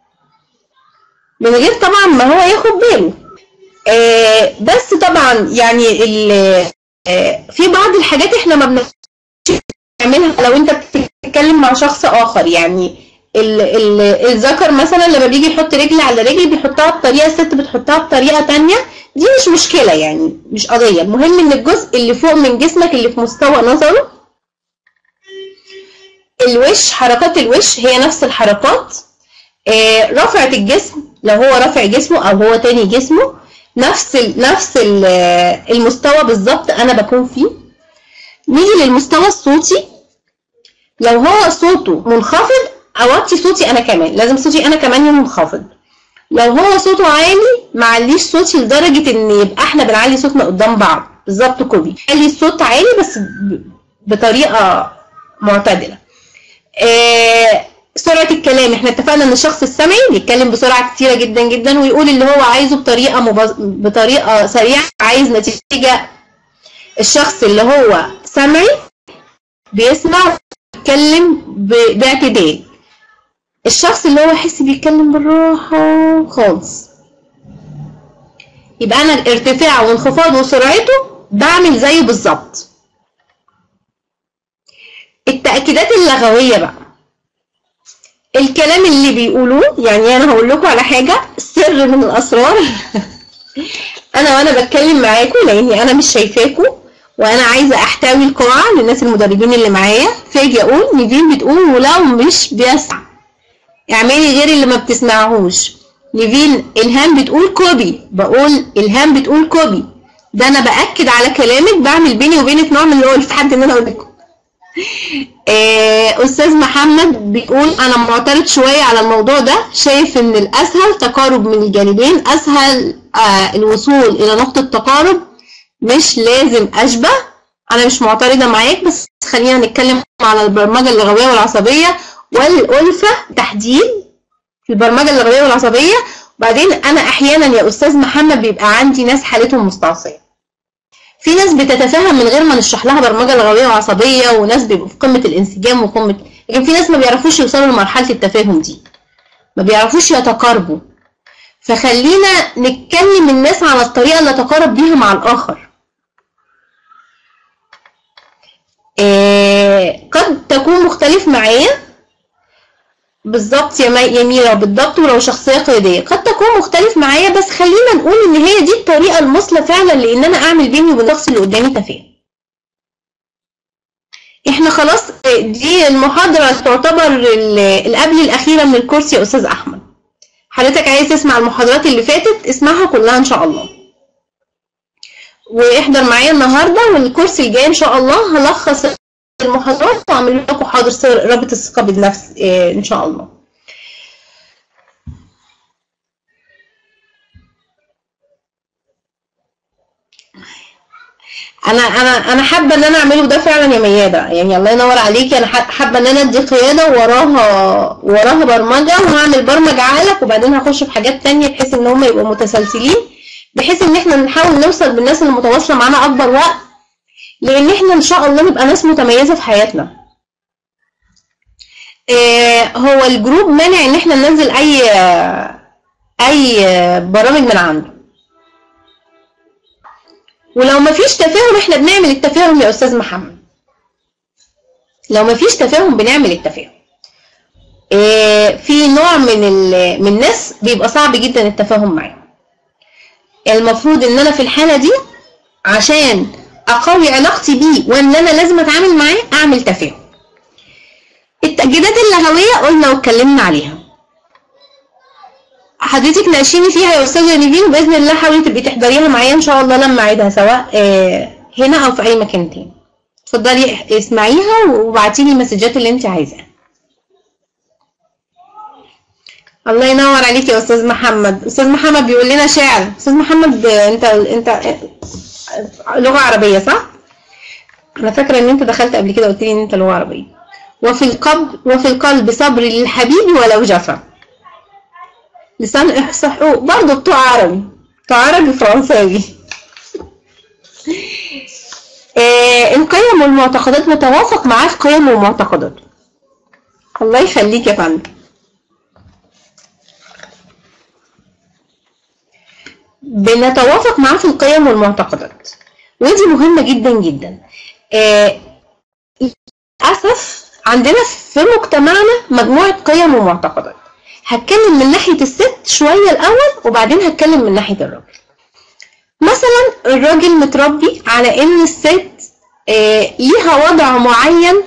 من غير طبعا ما هو ياخد باله آه بس طبعا يعني ال... آه في بعض الحاجات احنا ما بن... تعملها لو انت بتتكلم مع شخص اخر يعني ال ال الذكر مثلا لما بيجي يحط رجل على رجل بيحطها بطريقه الست بتحطها بطريقه تانية دي مش مشكله يعني مش قضيه المهم ان الجزء اللي فوق من جسمك اللي في مستوى نظره الوش حركات الوش هي نفس الحركات آه رفعة الجسم لو هو رافع جسمه او هو تاني جسمه نفس ال نفس ال المستوى بالظبط انا بكون فيه نيجي للمستوى الصوتي لو هو صوته منخفض اوطي صوتي انا كمان لازم صوتي انا كمان يكون منخفض لو هو صوته عالي معليش صوتي لدرجة ان يبقى احنا بنعلي صوتنا قدام بعض بالظبط كوبي علي الصوت عالي بس ب- بطريقة معتدلة آه سرعة الكلام احنا اتفقنا ان الشخص السمعي بيتكلم بسرعة كتيرة جدا جدا ويقول اللي هو عايزه بطريقة مبز... بطريقة سريعة عايز نتيجة الشخص اللي هو سمعي بيسمع ويتكلم ب- باعتدال الشخص اللي هو يحس بيتكلم بالراحة خالص يبقى انا الارتفاع وانخفاض وسرعته بعمل زيه بالظبط التأكيدات اللغوية بقى الكلام اللي بيقولوه يعني انا هقول لكم على حاجة سر من الاسرار انا وانا بتكلم معاكم لاني انا مش شايفاكم وانا عايزه احتوي القاعه للناس المدربين اللي معايا فاجي اقول نيفين بتقول ولو مش بيسمع اعملي غير اللي ما بتسمعهوش نيفين الهام بتقول كوبي بقول الهام بتقول كوبي ده انا باكد على كلامك بعمل بيني وبينك نوع من اللي هو التحدي ان انا اقول لكم آه، استاذ محمد بيقول انا معترض شويه على الموضوع ده شايف ان الاسهل تقارب من الجانبين اسهل آه، الوصول الى نقطه تقارب مش لازم اشبه انا مش معترضه معاك بس خلينا نتكلم على البرمجه اللغويه والعصبيه والالفه تحديد في البرمجه اللغويه والعصبيه وبعدين انا احيانا يا استاذ محمد بيبقى عندي ناس حالتهم مستعصيه في ناس بتتفهم من غير ما نشرح لها برمجه لغويه وعصبيه وناس بيبقوا في قمه الانسجام وقمه لكن في ناس ما بيعرفوش يوصلوا لمرحله التفاهم دي ما بيعرفوش يتقاربوا فخلينا نتكلم الناس على الطريقه اللي اتقارب بيها مع الاخر آه، قد تكون مختلف معايا بالظبط يا مي- يا ميرا بالظبط ولو شخصيه قياديه قد تكون مختلف معايا بس خلينا نقول ان هي دي الطريقه المثلى فعلا لان انا اعمل بيني وبين الشخص اللي قدامي تفاهم احنا خلاص آه، دي المحاضره تعتبر ال- اللي قبل الاخيره من الكورس يا استاذ احمد حضرتك عايز تسمع المحاضرات اللي فاتت اسمعها كلها ان شاء الله واحضر معايا النهارده والكورس الجاي ان شاء الله هلخص المحاضرات واعمل لكم حاضر صور- رابط الثقه بالنفس آه، ان شاء الله انا انا انا حابه ان انا اعمله ده فعلا يا ميادة يعني الله ينور عليكي انا ح- حابه ان انا ادي قياده وراها وراها برمجه وهعمل برمج عقلك وبعدين هخش في حاجات تانية بحيث ان هم يبقوا متسلسلين بحيث ان احنا نحاول نوصل بالناس اللي متواصله معانا اكبر وقت لان احنا ان شاء الله نبقى ناس متميزه في حياتنا آه، هو الجروب مانع ان احنا ننزل اي اي برامج من عنده ولو مفيش تفاهم احنا بنعمل التفاهم يا استاذ محمد لو مفيش تفاهم بنعمل التفاهم آه، في نوع من ال- من الناس بيبقى صعب جدا التفاهم معاهم المفروض ان انا في الحالة دي عشان اقوي علاقتي بيه وان انا لازم اتعامل معاه اعمل تفاهم التأكيدات اللغوية قلنا واتكلمنا عليها حضرتك ناقشيني فيها يا استاذه نيفين وباذن الله حاولي تبقي تحضريها معايا ان شاء الله لما اعيدها سواء آه، هنا او في اي مكان تاني اتفضلي اسمعيها وابعتي لي المسجات اللي انت عايزاها الله ينور عليك يا استاذ محمد استاذ محمد بيقول لنا شعر استاذ محمد آه، انت انت آه، لغه عربيه صح انا فاكره ان انت دخلت قبل كده قلت لي ان انت لغه عربيه وفي القلب وفي القلب صبر للحبيب ولو جفا لسان احصحوا برضه بتوع عربي بتوع عربي فرنساوي آه القيم والمعتقدات متوافق معاه في قيم ومعتقدات الله يخليك يا فندم بنتوافق معاه في القيم والمعتقدات ودي مهمة جدا جدا آه للأسف عندنا في مجتمعنا مجموعة قيم ومعتقدات هتكلم من ناحية الست شوية الأول وبعدين هتكلم من ناحية الراجل مثلا الراجل متربي على إن الست آه، ليها وضع معين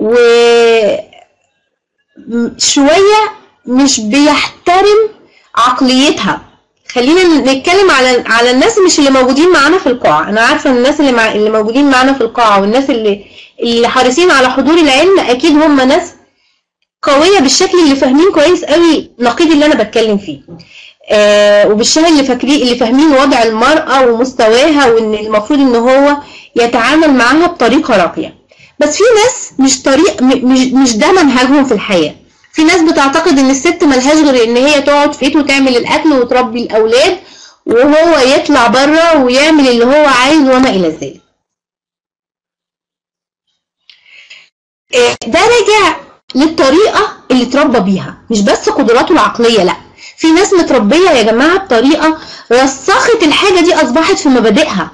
وشوية مش بيحترم عقليتها خلينا نتكلم على على الناس مش اللي موجودين معانا في القاعة أنا عارفة إن الناس اللي مع... اللي موجودين معانا في القاعة والناس اللي اللي حريصين على حضور العلم أكيد هم ناس قوية بالشكل اللي فاهمين كويس قوي نقيض اللي أنا بتكلم فيه آه وبالشكل اللي فاكرين اللي فاهمين وضع المرأة ومستواها وإن المفروض إن هو يتعامل معاها بطريقة راقية بس في ناس مش طريق م- مش مش ده منهجهم في الحياة في ناس بتعتقد ان الست ملهاش غير ان هي تقعد في بيت وتعمل الاكل وتربي الاولاد وهو يطلع بره ويعمل اللي هو عايز وما الى ذلك آه، ده راجع للطريقة اللي اتربى بيها مش بس قدراته العقلية لا في ناس متربية يا جماعة بطريقة رسخت الحاجة دي أصبحت في مبادئها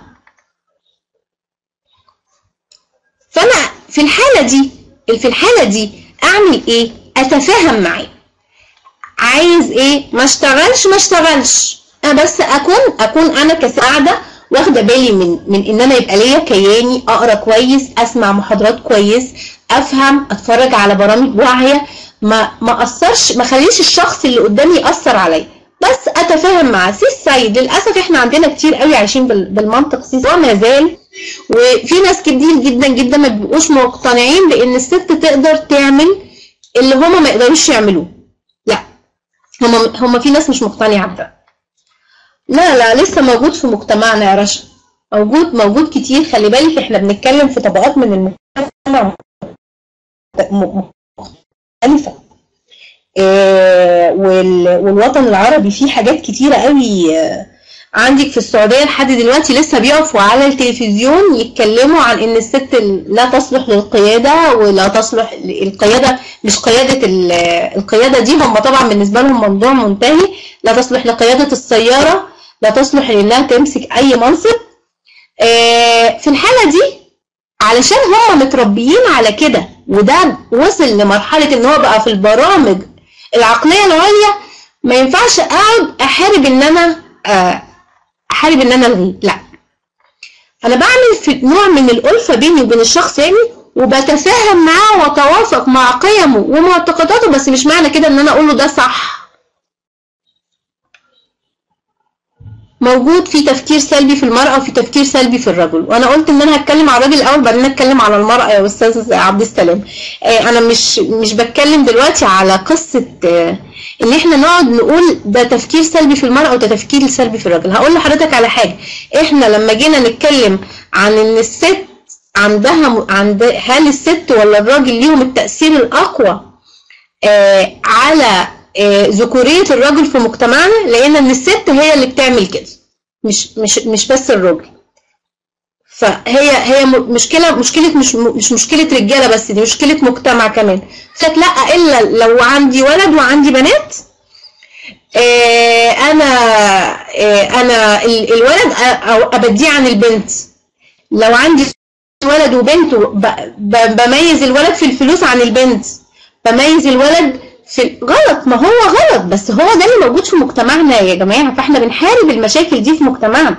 فأنا في الحالة دي في الحالة دي أعمل إيه؟ أتفاهم معاه عايز إيه؟ ما اشتغلش ما اشتغلش أنا بس أكون أكون أنا كسعادة واخدة بالي من من إن أنا يبقى ليا كياني أقرأ كويس أسمع محاضرات كويس أفهم أتفرج على برامج واعية ما ما أثرش ما خليش الشخص اللي قدامي يأثر عليا بس أتفاهم معاه سي السيد للأسف إحنا عندنا كتير قوي عايشين بال- بالمنطق سي وما زال وفي ناس كتير جدا جدا ما بيبقوش مقتنعين بإن الست تقدر تعمل اللي هما ما يقدروش يعملوه لا هما هما في ناس مش مقتنعة بده لا لا لسه موجود في مجتمعنا يا رشا موجود موجود كتير خلي بالك احنا بنتكلم في طبقات من المجتمع م- مختلفة آه، وال- والوطن العربي فيه حاجات كتيرة قوي آه، عندك في السعودية لحد دلوقتي لسه بيقفوا على التلفزيون يتكلموا عن ان الست ال- لا تصلح للقيادة ولا تصلح ل- القيادة مش قيادة ال- القيادة دي هم طبعا بالنسبة لهم موضوع منتهي لا تصلح لقيادة السيارة لا تصلح لانها تمسك اي منصب آه، في الحالة دي علشان هم متربيين على كده وده وصل لمرحلة ان هو بقى في البرامج العقلية العليا ما ينفعش اقعد احارب ان انا آه، احارب ان انا الغيه لا انا بعمل في نوع من الالفة بيني وبين الشخص يعني وبتفاهم معاه واتوافق مع قيمه ومعتقداته بس مش معنى كده ان انا اقول له ده صح موجود في تفكير سلبي في المرأة وفي تفكير سلبي في الرجل وانا قلت ان انا هتكلم على الراجل الاول بعدين اتكلم على المرأة يا استاذ عبد السلام آه، انا مش مش بتكلم دلوقتي على قصة آه، ان احنا نقعد نقول ده تفكير سلبي في المرأة وده تفكير سلبي في الراجل هقول لحضرتك على حاجة احنا لما جينا نتكلم عن ان الست عندها م- عند هل الست ولا الراجل ليهم التأثير الأقوى آه، على آه، ذكورية الرجل في مجتمعنا لقينا ان الست هي اللي بتعمل كده مش مش مش بس الراجل فهي هي م- مشكله مشكله مش مش مشكله رجاله بس دي مشكله مجتمع كمان قالت لا الا لو عندي ولد وعندي بنات آه، انا آه، انا ال- الولد أ- أو ابديه عن البنت لو عندي ولد وبنت ب- ب- بميز الولد في الفلوس عن البنت بميز الولد في غلط ما هو غلط بس هو ده اللي موجود في مجتمعنا يا جماعه فاحنا بنحارب المشاكل دي في مجتمعنا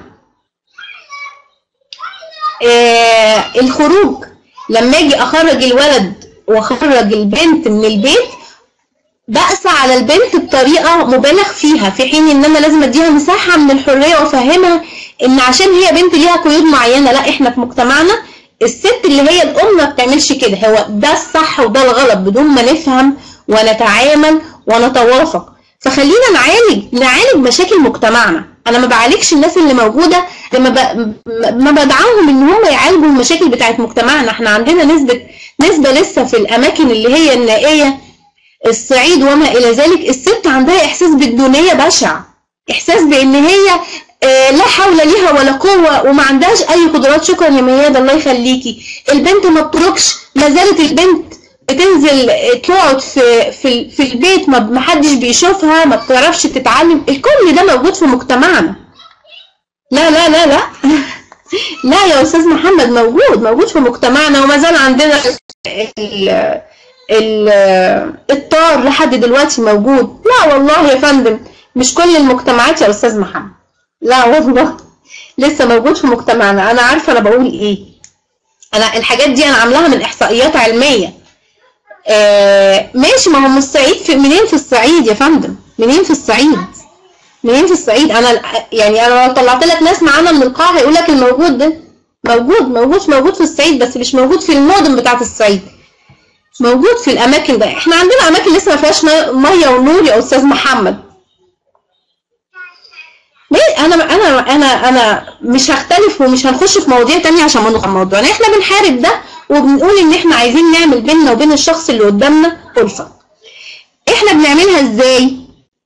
آه الخروج لما اجي اخرج الولد واخرج البنت من البيت بأسى على البنت بطريقة مبالغ فيها في حين ان انا لازم اديها مساحة من الحرية وافهمها ان عشان هي بنت ليها قيود معينة لا احنا في مجتمعنا الست اللي هي الام ما بتعملش كده هو ده الصح وده الغلط بدون ما نفهم ونتعامل ونتوافق فخلينا نعالج نعالج مشاكل مجتمعنا انا ما بعالجش الناس اللي موجوده لما ب... ما بدعمهم ان هم يعالجوا المشاكل بتاعت مجتمعنا احنا عندنا نسبه نسبه لسه في الاماكن اللي هي النائيه الصعيد وما الى ذلك الست عندها احساس بالدونيه بشع احساس بان هي آه لا حول ليها ولا قوه وما عندهاش اي قدرات شكرا يا مياد الله يخليكي البنت ما بتخرجش ما زالت البنت بتنزل تقعد في في في البيت ما حدش بيشوفها ما بتعرفش تتعلم الكل ده موجود في مجتمعنا لا لا لا لا لا يا استاذ محمد موجود موجود في مجتمعنا وما زال عندنا ال ال الطار لحد دلوقتي موجود لا والله يا فندم مش كل المجتمعات يا استاذ محمد لا والله لسه موجود في مجتمعنا انا عارفه انا بقول ايه انا الحاجات دي انا عاملاها من احصائيات علميه آه ماشي ما هو من الصعيد في منين في الصعيد يا فندم منين في الصعيد منين في الصعيد انا يعني انا لو طلعت لك ناس معانا من القاعه هيقول لك الموجود ده موجود موجود موجود في الصعيد بس مش موجود في المدن بتاعه الصعيد موجود في الاماكن ده احنا عندنا اماكن لسه ما فيهاش ميه ونور يا استاذ محمد ليه انا انا انا انا مش هختلف ومش هنخش في مواضيع تانية عشان ما نخرج موضوع يعني احنا بنحارب ده وبنقول ان احنا عايزين نعمل بيننا وبين الشخص اللي قدامنا ألفة احنا بنعملها ازاي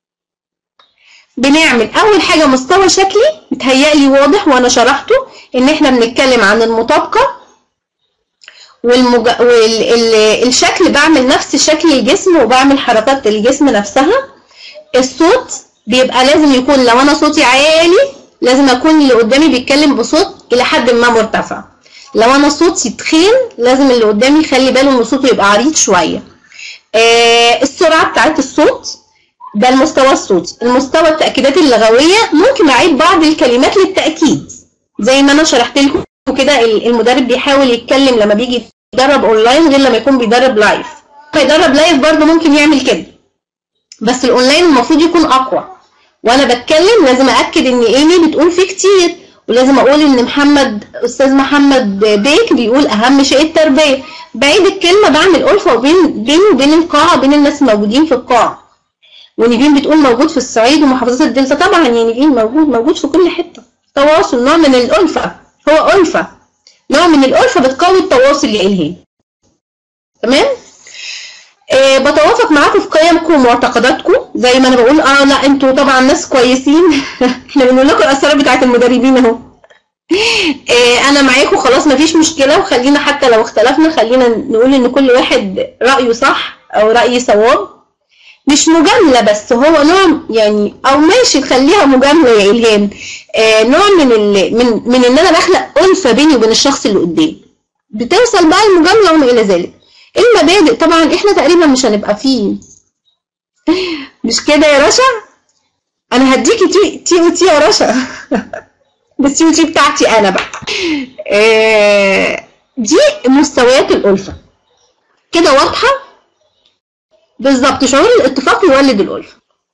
بنعمل اول حاجه مستوى شكلي متهيألي واضح وانا شرحته ان احنا بنتكلم عن المطابقه والمج... والشكل وال... بعمل نفس شكل الجسم وبعمل حركات الجسم نفسها الصوت بيبقى لازم يكون لو انا صوتي عالي لازم اكون اللي قدامي بيتكلم بصوت الى حد ما مرتفع لو انا صوتي تخين لازم اللي قدامي يخلي باله ان صوته يبقى عريض شويه آه السرعه بتاعت الصوت ده المستوى الصوتي المستوى التاكيدات اللغويه ممكن اعيد بعض الكلمات للتاكيد زي ما انا شرحت لكم كده المدرب بيحاول يتكلم لما بيجي يدرب اونلاين غير لما يكون بيدرب لايف فيدرب لايف برضه ممكن يعمل كده بس الاونلاين المفروض يكون اقوى وانا بتكلم لازم ااكد ان ايمي بتقول فيه كتير ولازم اقول ان محمد استاذ محمد بيك بيقول اهم شيء التربيه بعيد الكلمه بعمل الفه وبين بيني وبين القاعه بين الناس الموجودين في القاعه ونيفين بتقول موجود في الصعيد ومحافظات الدلتا طبعا يا نيفين موجود موجود في كل حته تواصل نوع من الالفه هو الفه نوع من الالفه بتقوي التواصل يا الهام تمام آه بتوافق معاكم في قيمكم ومعتقداتكم زي ما انا بقول اه لا انتوا طبعا ناس كويسين احنا بنقول لكم الاسرار بتاعت المدربين اهو آه انا معاكم خلاص مفيش مشكله وخلينا حتى لو اختلفنا خلينا نقول ان كل واحد رايه صح او رايي صواب مش مجامله بس هو نوع يعني او ماشي نخليها مجامله يا الهام آه نوع من ال من من ان انا بخلق الفه بيني وبين الشخص اللي قدامي بتوصل بقى المجامله وما الى ذلك المبادئ طبعا احنا تقريبا مش هنبقى فيه مش كده يا رشا انا هديكي تي تي وتي يا رشا بس تي وتي بتاعتي انا بقى آه دي مستويات الالفه كده واضحه بالظبط شعور الاتفاق يولد الالفه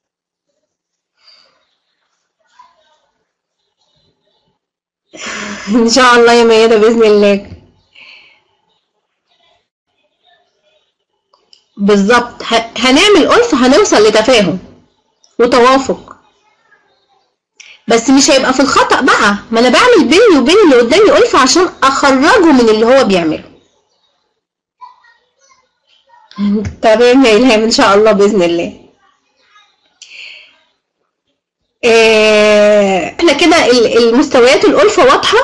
ان شاء الله يا ميادة باذن الله بالظبط هنعمل ألفة هنوصل لتفاهم وتوافق بس مش هيبقى في الخطأ بقى ما أنا بعمل بيني وبين اللي قدامي ألفة عشان أخرجه من اللي هو بيعمله تمام يا إلهام إن شاء الله بإذن الله احنا كده المستويات الألفة واضحة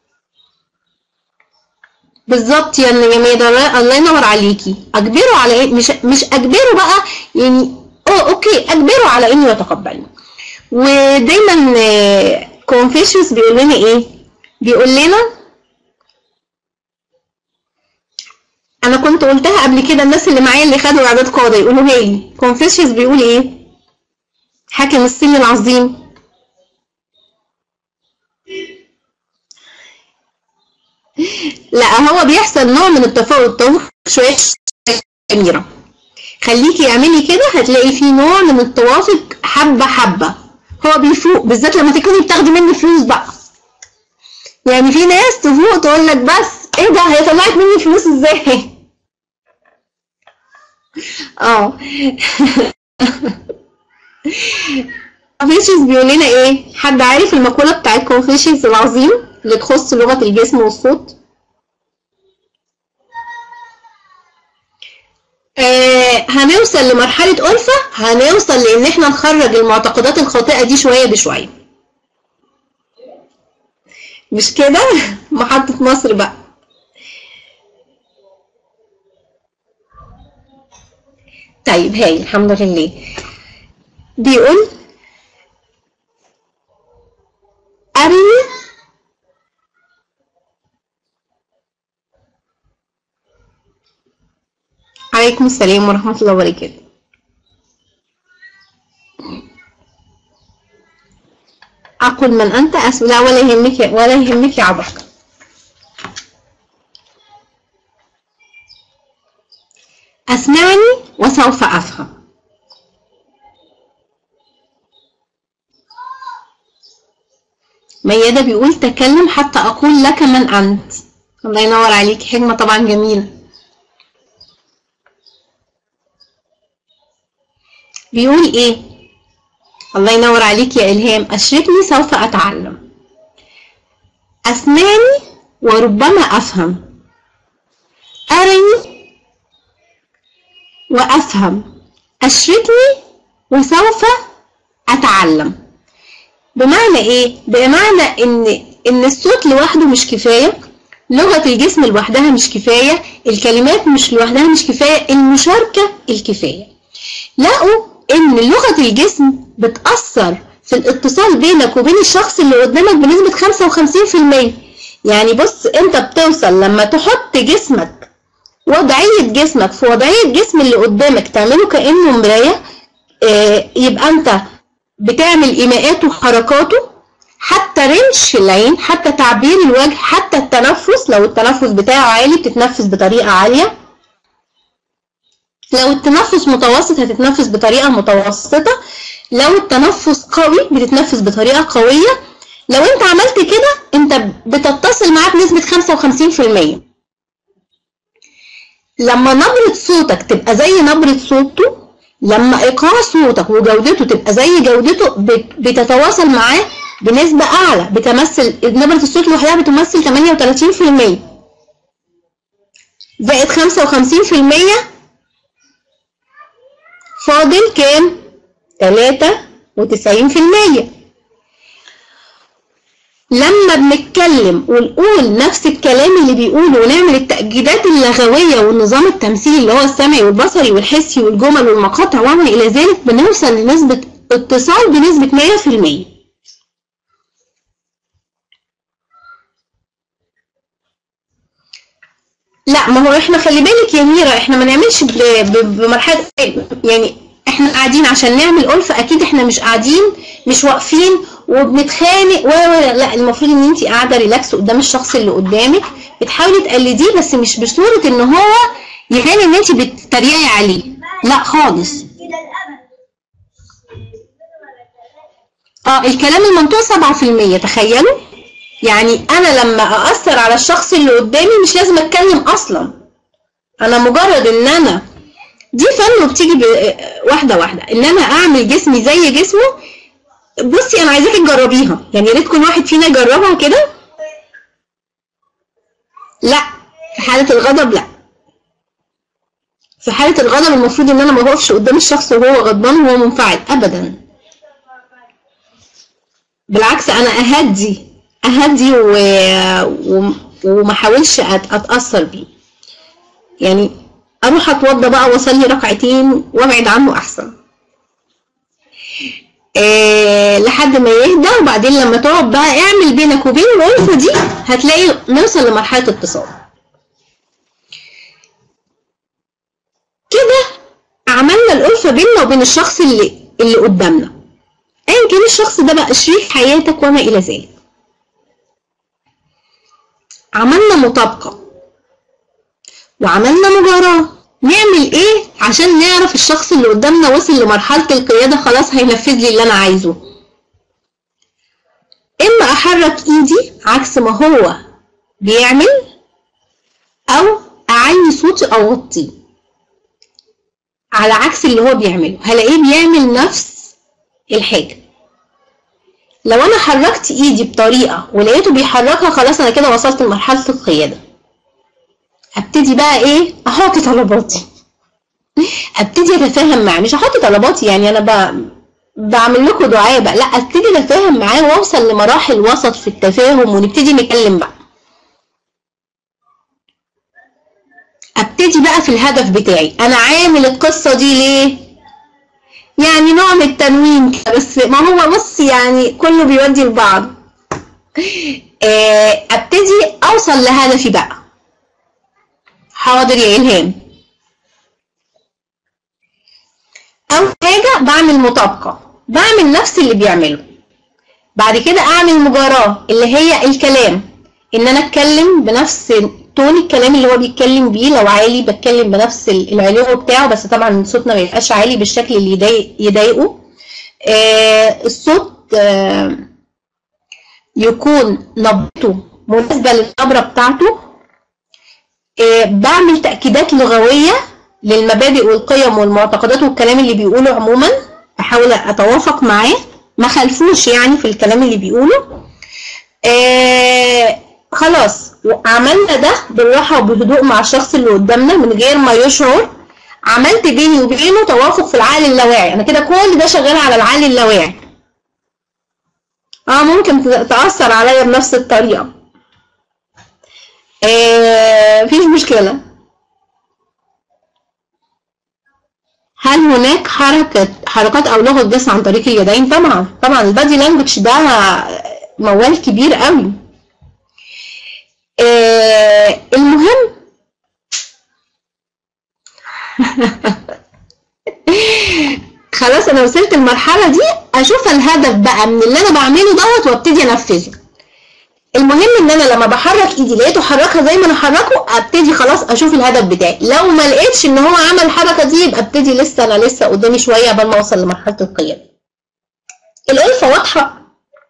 بالظبط يا يا ميادة الله ينور عليكي اجبره على ايه مش مش اجبره بقى يعني اه اوكي اجبره على انه يتقبلني ودايما كونفوشيوس بيقول لنا ايه بيقول لنا انا كنت قلتها قبل كده الناس اللي معايا اللي خدوا اعداد قاده يقولوا لي كونفوشيوس بيقول ايه حاكم الصين العظيم لا هو بيحصل نوع من التفاوت توافق شويه أميرة خليكي اعملي كده هتلاقي في نوع من التوافق حبة حبة هو بيفوق بالذات لما تكوني بتاخدي مني فلوس بقى يعني في ناس تفوق تقول لك بس ايه ده هي طلعت مني فلوس ازاي اه كونفوشيوس بيقول لنا ايه حد عارف المقولة بتاعت كونفوشيوس العظيم اللي تخص لغة الجسم والصوت آه هنوصل لمرحلة ألفة هنوصل لإن إحنا نخرج المعتقدات الخاطئة دي شوية بشوية مش كده محطة مصر بقى طيب هاي الحمد لله بيقول أرني عليكم السلام ورحمة الله وبركاته أقول من أنت أسف لا ولا يهمك ولا يهمك يا عبق أسمعني وسوف أفهم ميادة بيقول تكلم حتى أقول لك من أنت الله ينور عليك حكمة طبعا جميلة بيقول ايه الله ينور عليك يا إلهام أشركني سوف أتعلم أسمعني وربما أفهم أرني وأفهم أشركني وسوف أتعلم بمعنى إيه؟ بمعنى إن إن الصوت لوحده مش كفاية لغة الجسم لوحدها مش كفاية الكلمات مش لوحدها مش كفاية المشاركة الكفاية لقوا ان لغة الجسم بتأثر في الاتصال بينك وبين الشخص اللي قدامك بنسبة 55% يعني بص انت بتوصل لما تحط جسمك وضعية جسمك في وضعية جسم اللي قدامك تعمله كأنه مراية اه يبقى انت بتعمل إيماءاته وحركاته حتى رمش العين حتى تعبير الوجه حتى التنفس لو التنفس بتاعه عالي بتتنفس بطريقة عالية لو التنفس متوسط هتتنفس بطريقة متوسطة لو التنفس قوي بتتنفس بطريقة قوية لو انت عملت كده انت بتتصل معاه بنسبة 55% لما نبرة صوتك تبقى زي نبرة صوته لما ايقاع صوتك وجودته تبقى زي جودته بتتواصل معاه بنسبة اعلى بتمثل نبرة الصوت لوحدها بتمثل 38% زائد 55% فاضل كام؟ تلاتة وتسعين في المية لما بنتكلم ونقول نفس الكلام اللي بيقوله ونعمل التأكيدات اللغوية والنظام التمثيلي اللي هو السمعي والبصري والحسي والجمل والمقاطع وما إلى ذلك بنوصل لنسبة اتصال بنسبة مية في المية لا ما هو احنا خلي بالك يا ميرا احنا ما نعملش بمرحله يعني احنا قاعدين عشان نعمل ألفة اكيد احنا مش قاعدين مش واقفين وبنتخانق و لا المفروض ان انت قاعده ريلاكس قدام الشخص اللي قدامك بتحاولي تقلديه بس مش بصوره ان هو يبان ان انت بتتريقي عليه لا خالص اه الكلام المنطوق 7% تخيلوا يعني انا لما ااثر على الشخص اللي قدامي مش لازم اتكلم اصلا انا مجرد ان انا دي فن وبتيجي واحده واحده ان انا اعمل جسمي زي جسمه بصي انا عايزاكي تجربيها يعني يا ريت كل واحد فينا يجربها كده لا في حاله الغضب لا في حاله الغضب المفروض ان انا ما اقفش قدام الشخص وهو غضبان وهو منفعل ابدا بالعكس انا اهدي اهدي و... و... وما احاولش اتاثر بيه يعني اروح اتوضى بقى واصلي ركعتين وابعد عنه احسن إيه لحد ما يهدى وبعدين لما تقعد بقى اعمل بينك وبين الألفة دي هتلاقي نوصل لمرحلة اتصال كده عملنا الألفة بيننا وبين الشخص اللي اللي قدامنا أيا كان الشخص ده بقى شريك حياتك وما إلى ذلك عملنا مطابقة وعملنا مباراة نعمل ايه عشان نعرف الشخص اللي قدامنا وصل لمرحلة القيادة خلاص هينفذ لي اللي انا عايزه اما احرك ايدي عكس ما هو بيعمل او اعلي صوتي او اوطيه على عكس اللي هو بيعمله هلاقيه بيعمل نفس الحاجة لو انا حركت ايدي بطريقة ولقيته بيحركها خلاص انا كده وصلت لمرحلة القيادة ابتدي بقى ايه احط طلباتي ابتدي اتفاهم معاه مش احط طلباتي يعني انا ب... بعمل لكم دعاء بقى لا ابتدي اتفاهم معاه واوصل لمراحل وسط في التفاهم ونبتدي نتكلم بقى ابتدي بقى في الهدف بتاعي انا عامل القصه دي ليه يعني نوع من التنوين كده بس ما هو بص يعني كله بيودي لبعض آه، ابتدي اوصل لهدفي بقى حاضر يا إلهام أول حاجة بعمل مطابقة بعمل نفس اللي بيعمله بعد كده أعمل مجاراة اللي هي الكلام إن أنا أتكلم بنفس تون الكلام اللي هو بيتكلم بيه لو عالي بتكلم بنفس العلو بتاعه بس طبعا صوتنا ما يبقاش عالي بالشكل اللي يضايق يضايقه آه الصوت آه يكون نبرته مناسبة للنبرة بتاعته آه، بعمل تأكيدات لغوية للمبادئ والقيم والمعتقدات والكلام اللي بيقوله عموما بحاول أتوافق معاه ما خلفوش يعني في الكلام اللي بيقوله آه خلاص عملنا ده بالراحة وبهدوء مع الشخص اللي قدامنا من غير ما يشعر عملت بيني وبينه توافق في العقل اللاواعي انا كده كل ده شغال على العقل اللاواعي اه ممكن تأثر عليا بنفس الطريقة آه، مفيش مشكلة هل هناك حركة حركات أو لغة جسم عن طريق اليدين؟ طبعا طبعا البادي لانجوج ده موال كبير قوي آه المهم خلاص انا وصلت المرحله دي اشوف الهدف بقى من اللي انا بعمله دوت وابتدي انفذه المهم ان انا لما بحرك ايدي لقيته حركها زي ما انا حركه ابتدي خلاص اشوف الهدف بتاعي لو ما لقيتش ان هو عمل الحركه دي يبقى ابتدي لسه انا لسه قدامي شويه قبل ما اوصل لمرحله القياده الالفه واضحه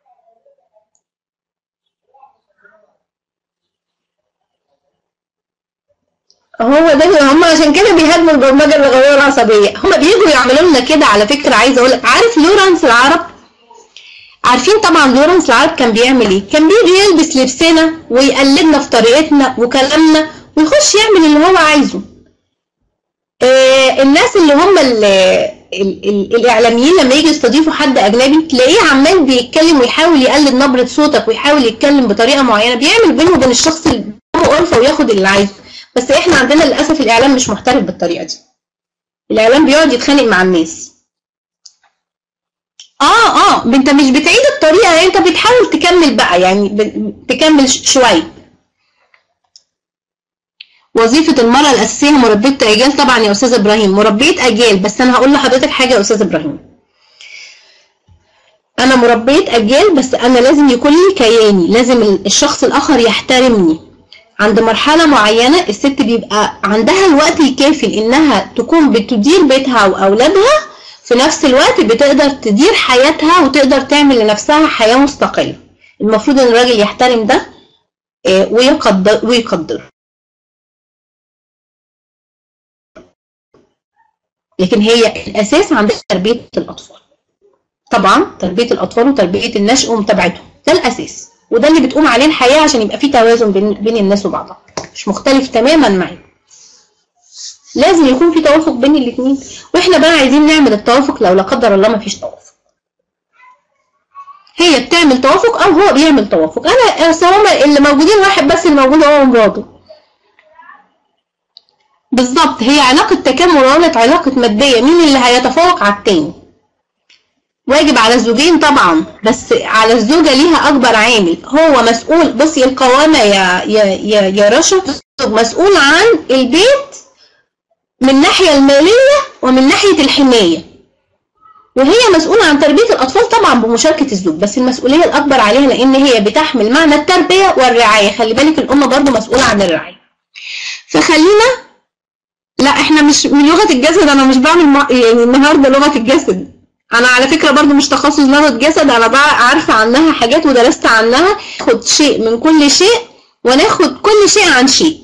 هو ده هم عشان كده بيهاجموا البرمجه اللغويه العصبيه هم بييجوا يعملوا لنا كده على فكره عايزه اقول لك عارف لورانس العرب عارفين طبعا لورنس العرب كان بيعمل ايه كان بيجي يلبس لبسنا ويقلدنا في طريقتنا وكلامنا ويخش يعمل اللي هو عايزه آه الناس اللي هم ال ال ال الاعلاميين لما يجي يستضيفوا حد اجنبي تلاقيه عمال بيتكلم ويحاول يقلد نبره صوتك ويحاول يتكلم بطريقه معينه بيعمل بينه وبين الشخص اللي هو ألفة وياخد اللي عايزه بس احنا عندنا للاسف الاعلام مش محترف بالطريقه دي الاعلام بيقعد يتخانق مع الناس اه اه انت مش بتعيد الطريقه يعني انت بتحاول تكمل بقى يعني تكمل شويه وظيفة المرأة الأساسية مربية أجيال طبعا يا أستاذ إبراهيم مربية أجيال بس أنا هقول لحضرتك حاجة يا أستاذ إبراهيم أنا مربية أجيال بس أنا لازم يكون لي كياني لازم الشخص الآخر يحترمني عند مرحلة معينة الست بيبقى عندها الوقت الكافي إنها تكون بتدير بيتها وأولادها في نفس الوقت بتقدر تدير حياتها وتقدر تعمل لنفسها حياة مستقلة المفروض ان الراجل يحترم ده ويقدر ويقدر لكن هي الاساس عندها تربيه الاطفال طبعا تربيه الاطفال وتربيه النشء ومتابعتهم ده الاساس وده اللي بتقوم عليه الحياه عشان يبقى في توازن بين بين الناس وبعضها مش مختلف تماما معي لازم يكون في توافق بين الاثنين واحنا بقى عايزين نعمل التوافق لو لا قدر الله ما فيش توافق هي بتعمل توافق او هو بيعمل توافق انا اصل هما اللي موجودين واحد بس اللي موجود هو ومراته بالظبط هي علاقة تكامل وعلاقة علاقة مادية مين اللي هيتفوق على التاني واجب على الزوجين طبعا بس على الزوجة ليها أكبر عامل هو مسؤول بصي القوامة يا يا يا, يا رشا مسؤول عن البيت من الناحية المالية ومن ناحية الحماية وهي مسؤولة عن تربية الأطفال طبعا بمشاركة الزوج بس المسؤولية الأكبر عليها لأن هي بتحمل معنى التربية والرعاية خلي بالك الأم برضو مسؤولة عن الرعاية فخلينا لا احنا مش من لغة الجسد أنا مش بعمل مع... يعني النهاردة لغة الجسد أنا على فكرة برضو مش تخصص لغة جسد أنا بقى عارفة عنها حاجات ودرست عنها خد شيء من كل شيء وناخد كل شيء عن شيء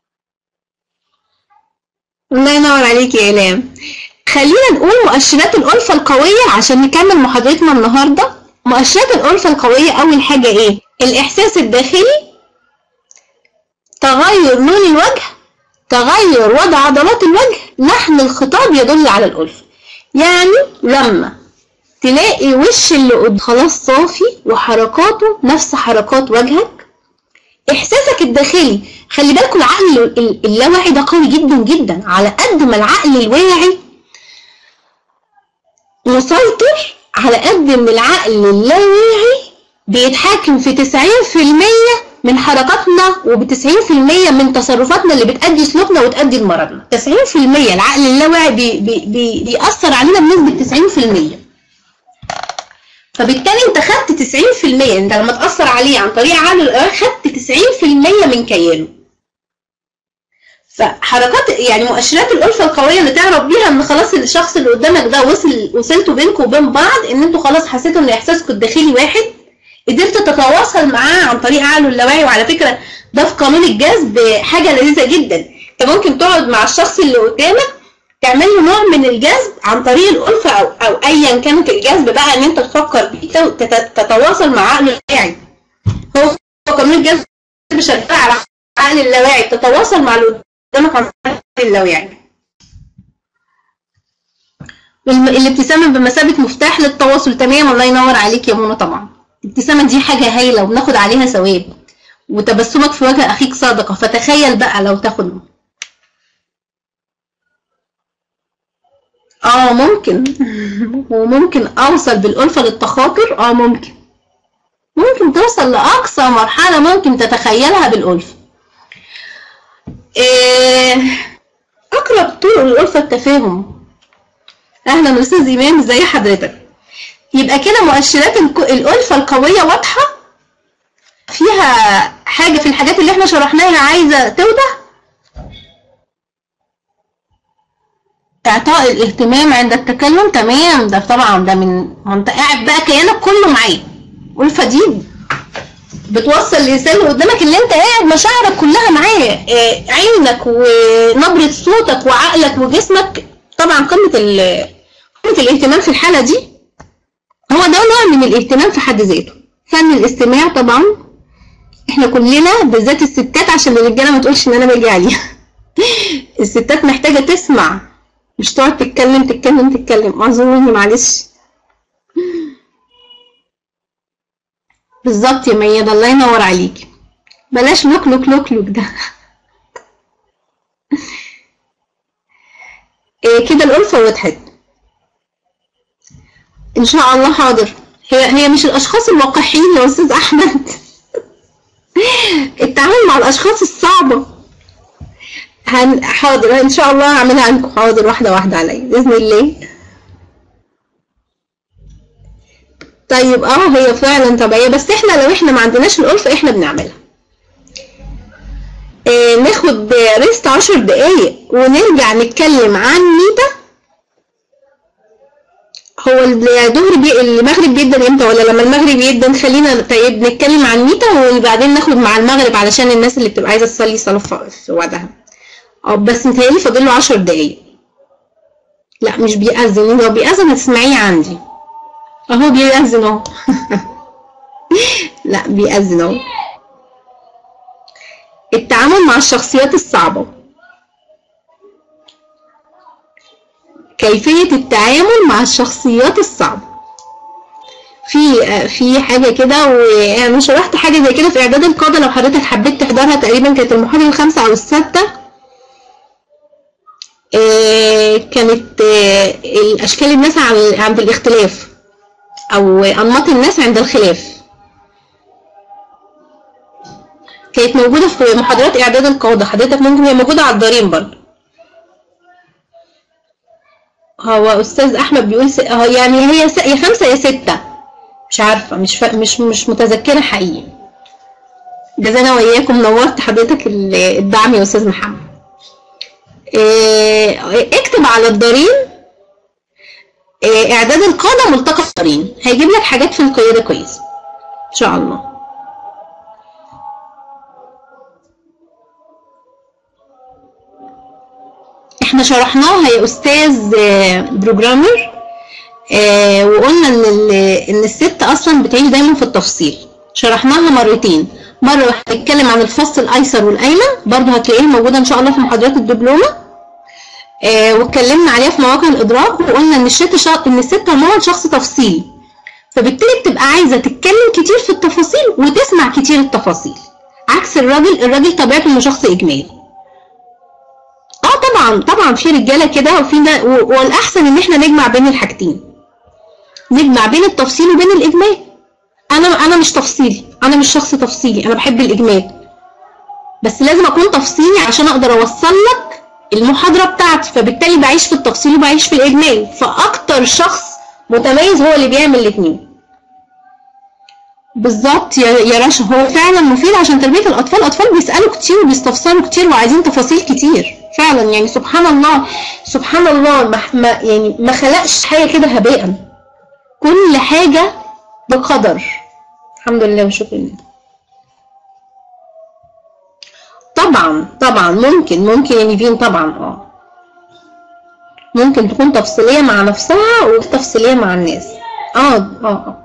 الله ينور عليك يا إلهام خلينا نقول مؤشرات الألفة القوية عشان نكمل محاضرتنا النهاردة مؤشرات الألفة القوية أول حاجة إيه؟ الإحساس الداخلي تغير لون الوجه تغير وضع عضلات الوجه لحن الخطاب يدل على الألفة يعني لما تلاقي وش اللي قد خلاص صافي وحركاته نفس حركات وجهك احساسك الداخلي خلي بالكم العقل ال- اللاواعي ده قوي جدا جدا على قد ما العقل الواعي مسيطر على قد ما العقل اللاواعي بيتحكم في 90% من حركاتنا وب 90% من تصرفاتنا اللي بتأدي سلوكنا وتأدي لمرضنا 90% العقل اللاواعي بي بي بي بيأثر علينا بنسبة 90% فبالتالي انت خدت 90% انت لما تأثر عليه عن طريق عقل الإرادة خدت 90% من كيانه فحركات يعني مؤشرات الألفة القوية اللي تعرف بيها ان خلاص الشخص اللي قدامك ده وصل وصلتوا بينكم وبين بعض ان انتوا خلاص حسيتوا ان احساسكم الداخلي واحد قدرت تتواصل معاه عن طريق عقله اللاواعي وعلى فكرة ده في قانون الجذب حاجة لذيذة جدا انت ممكن تقعد مع الشخص اللي قدامك تعمل له نوع من الجذب عن طريق الألفة أو أو أيا كانت الجذب بقى إن أنت تفكر بيه تت- تتواصل مع عقله اللاواعي هو هو قانون الجذب شغال على عقل اللاواعي تتواصل مع اللي قدامك عن طريق عقل اللاواعي والم- الابتسامة بمثابة مفتاح للتواصل تمام الله ينور عليك يا منى طبعا الابتسامة دي حاجة هايلة وبناخد عليها ثواب وتبسمك في وجه أخيك صادقة فتخيل بقى لو تاخد اه ممكن وممكن اوصل بالألفة للتخاطر اه ممكن ممكن توصل لأقصى مرحلة ممكن تتخيلها بالألفة إيه أقرب طرق الألفة التفاهم أهلا أستاذ إيمان إزي حضرتك يبقى كده مؤشرات الك- الألفة القوية واضحة فيها حاجة في الحاجات اللي احنا شرحناها عايزة توضح إعطاء الاهتمام عند التكلم تمام ده طبعا ده من ما انت قاعد بقى كيانك كله معاه ألفة دي بتوصل للإنسان اللي قدامك اللي انت قاعد مشاعرك كلها معاه آه، عينك ونبرة صوتك وعقلك وجسمك طبعا قمة ال- قمة الاهتمام في الحالة دي هو ده نوع من الاهتمام في حد ذاته فن الاستماع طبعا احنا كلنا بالذات الستات عشان الرجاله ما تقولش ان انا باجي عليها الستات محتاجه تسمع مش تقعد تتكلم تتكلم تتكلم اعذروني معلش بالظبط يا ميادة الله ينور عليكي بلاش لوك لوك لوك لوك ده إيه كده الألفة وضحت إن شاء الله حاضر هي هي مش الأشخاص الوقاحين يا أستاذ أحمد التعامل مع الأشخاص الصعبة هن... حاضر إن شاء الله هعملها عنكم حاضر واحدة واحدة عليا بإذن الله طيب اه هي فعلا طبيعية بس احنا لو احنا ما عندناش الألفة احنا بنعملها اه ناخد ريست عشر دقايق ونرجع نتكلم عن ميتا هو الظهر بي... المغرب بيدن امتى ولا لما المغرب يدن خلينا طيب نتكلم عن ميتا وبعدين ناخد مع المغرب علشان الناس اللي بتبقى عايزه تصلي صلاه في في وقتها اه بس متهيألي فاضل له 10 دقايق لا مش بيأذن لو بيأذن هتسمعيه عندي اهو بيأذن اهو لا بيأذن اهو التعامل مع الشخصيات الصعبة كيفية التعامل مع الشخصيات الصعبة في في حاجة كده وأنا شرحت حاجة زي كده في إعداد القادة لو حضرتك حبيت تحضرها تقريبا كانت المحاضرة الخامسة أو السادسة آه، كانت آه، الأشكال الناس عن- عند الاختلاف أو أنماط الناس عند الخلاف كانت موجودة في محاضرات إعداد القادة حضرتك ممكن هي موجودة على الدارين برضه هو استاذ احمد بيقول س... هو يعني هي س... يا خمسه يا سته مش عارفه مش ف... مش مش متذكره حقيقي جزانا واياكم نورت حضرتك ال- الدعم يا استاذ محمد إيه... اكتب على الضرين إيه... اعداد القاده ملتقى الضرين هيجيب لك حاجات في القياده كويس ان شاء الله احنا شرحناها يا استاذ آه، بروجرامر آه، وقلنا ان ال- ان الست اصلا بتعيش دايما في التفصيل شرحناها مرتين مره هنتكلم عن الفص الايسر والايمن برضو هتلاقيها موجوده ان شاء الله في محاضرات الدبلومه آه، واتكلمنا عليها في مواقع الادراك وقلنا ان الست شا... ان الست عموما شخص تفصيلي فبالتالي بتبقى عايزه تتكلم كتير في التفاصيل وتسمع كتير التفاصيل عكس الراجل الراجل طبيعته انه شخص اجمالي اه طبعا طبعا في رجاله كده وفي نا- و- والاحسن ان احنا نجمع بين الحاجتين نجمع بين التفصيل وبين الاجمال انا انا مش تفصيلي انا مش شخص تفصيلي انا بحب الاجمال بس لازم اكون تفصيلي عشان اقدر اوصل لك المحاضره بتاعتي فبالتالي بعيش في التفصيل وبعيش في الاجمال فاكتر شخص متميز هو اللي بيعمل الاثنين بالظبط يا يا رشا هو فعلا مفيد عشان تربيه الاطفال الاطفال بيسالوا كتير وبيستفسروا كتير وعايزين تفاصيل كتير فعلا يعني سبحان الله سبحان الله ما ما يعني ما خلقش حاجه كده هباء كل حاجه بقدر الحمد لله وشكر لله طبعا طبعا ممكن ممكن يا نيفين طبعا اه ممكن تكون تفصيليه مع نفسها وتفصيليه مع الناس اه اه اه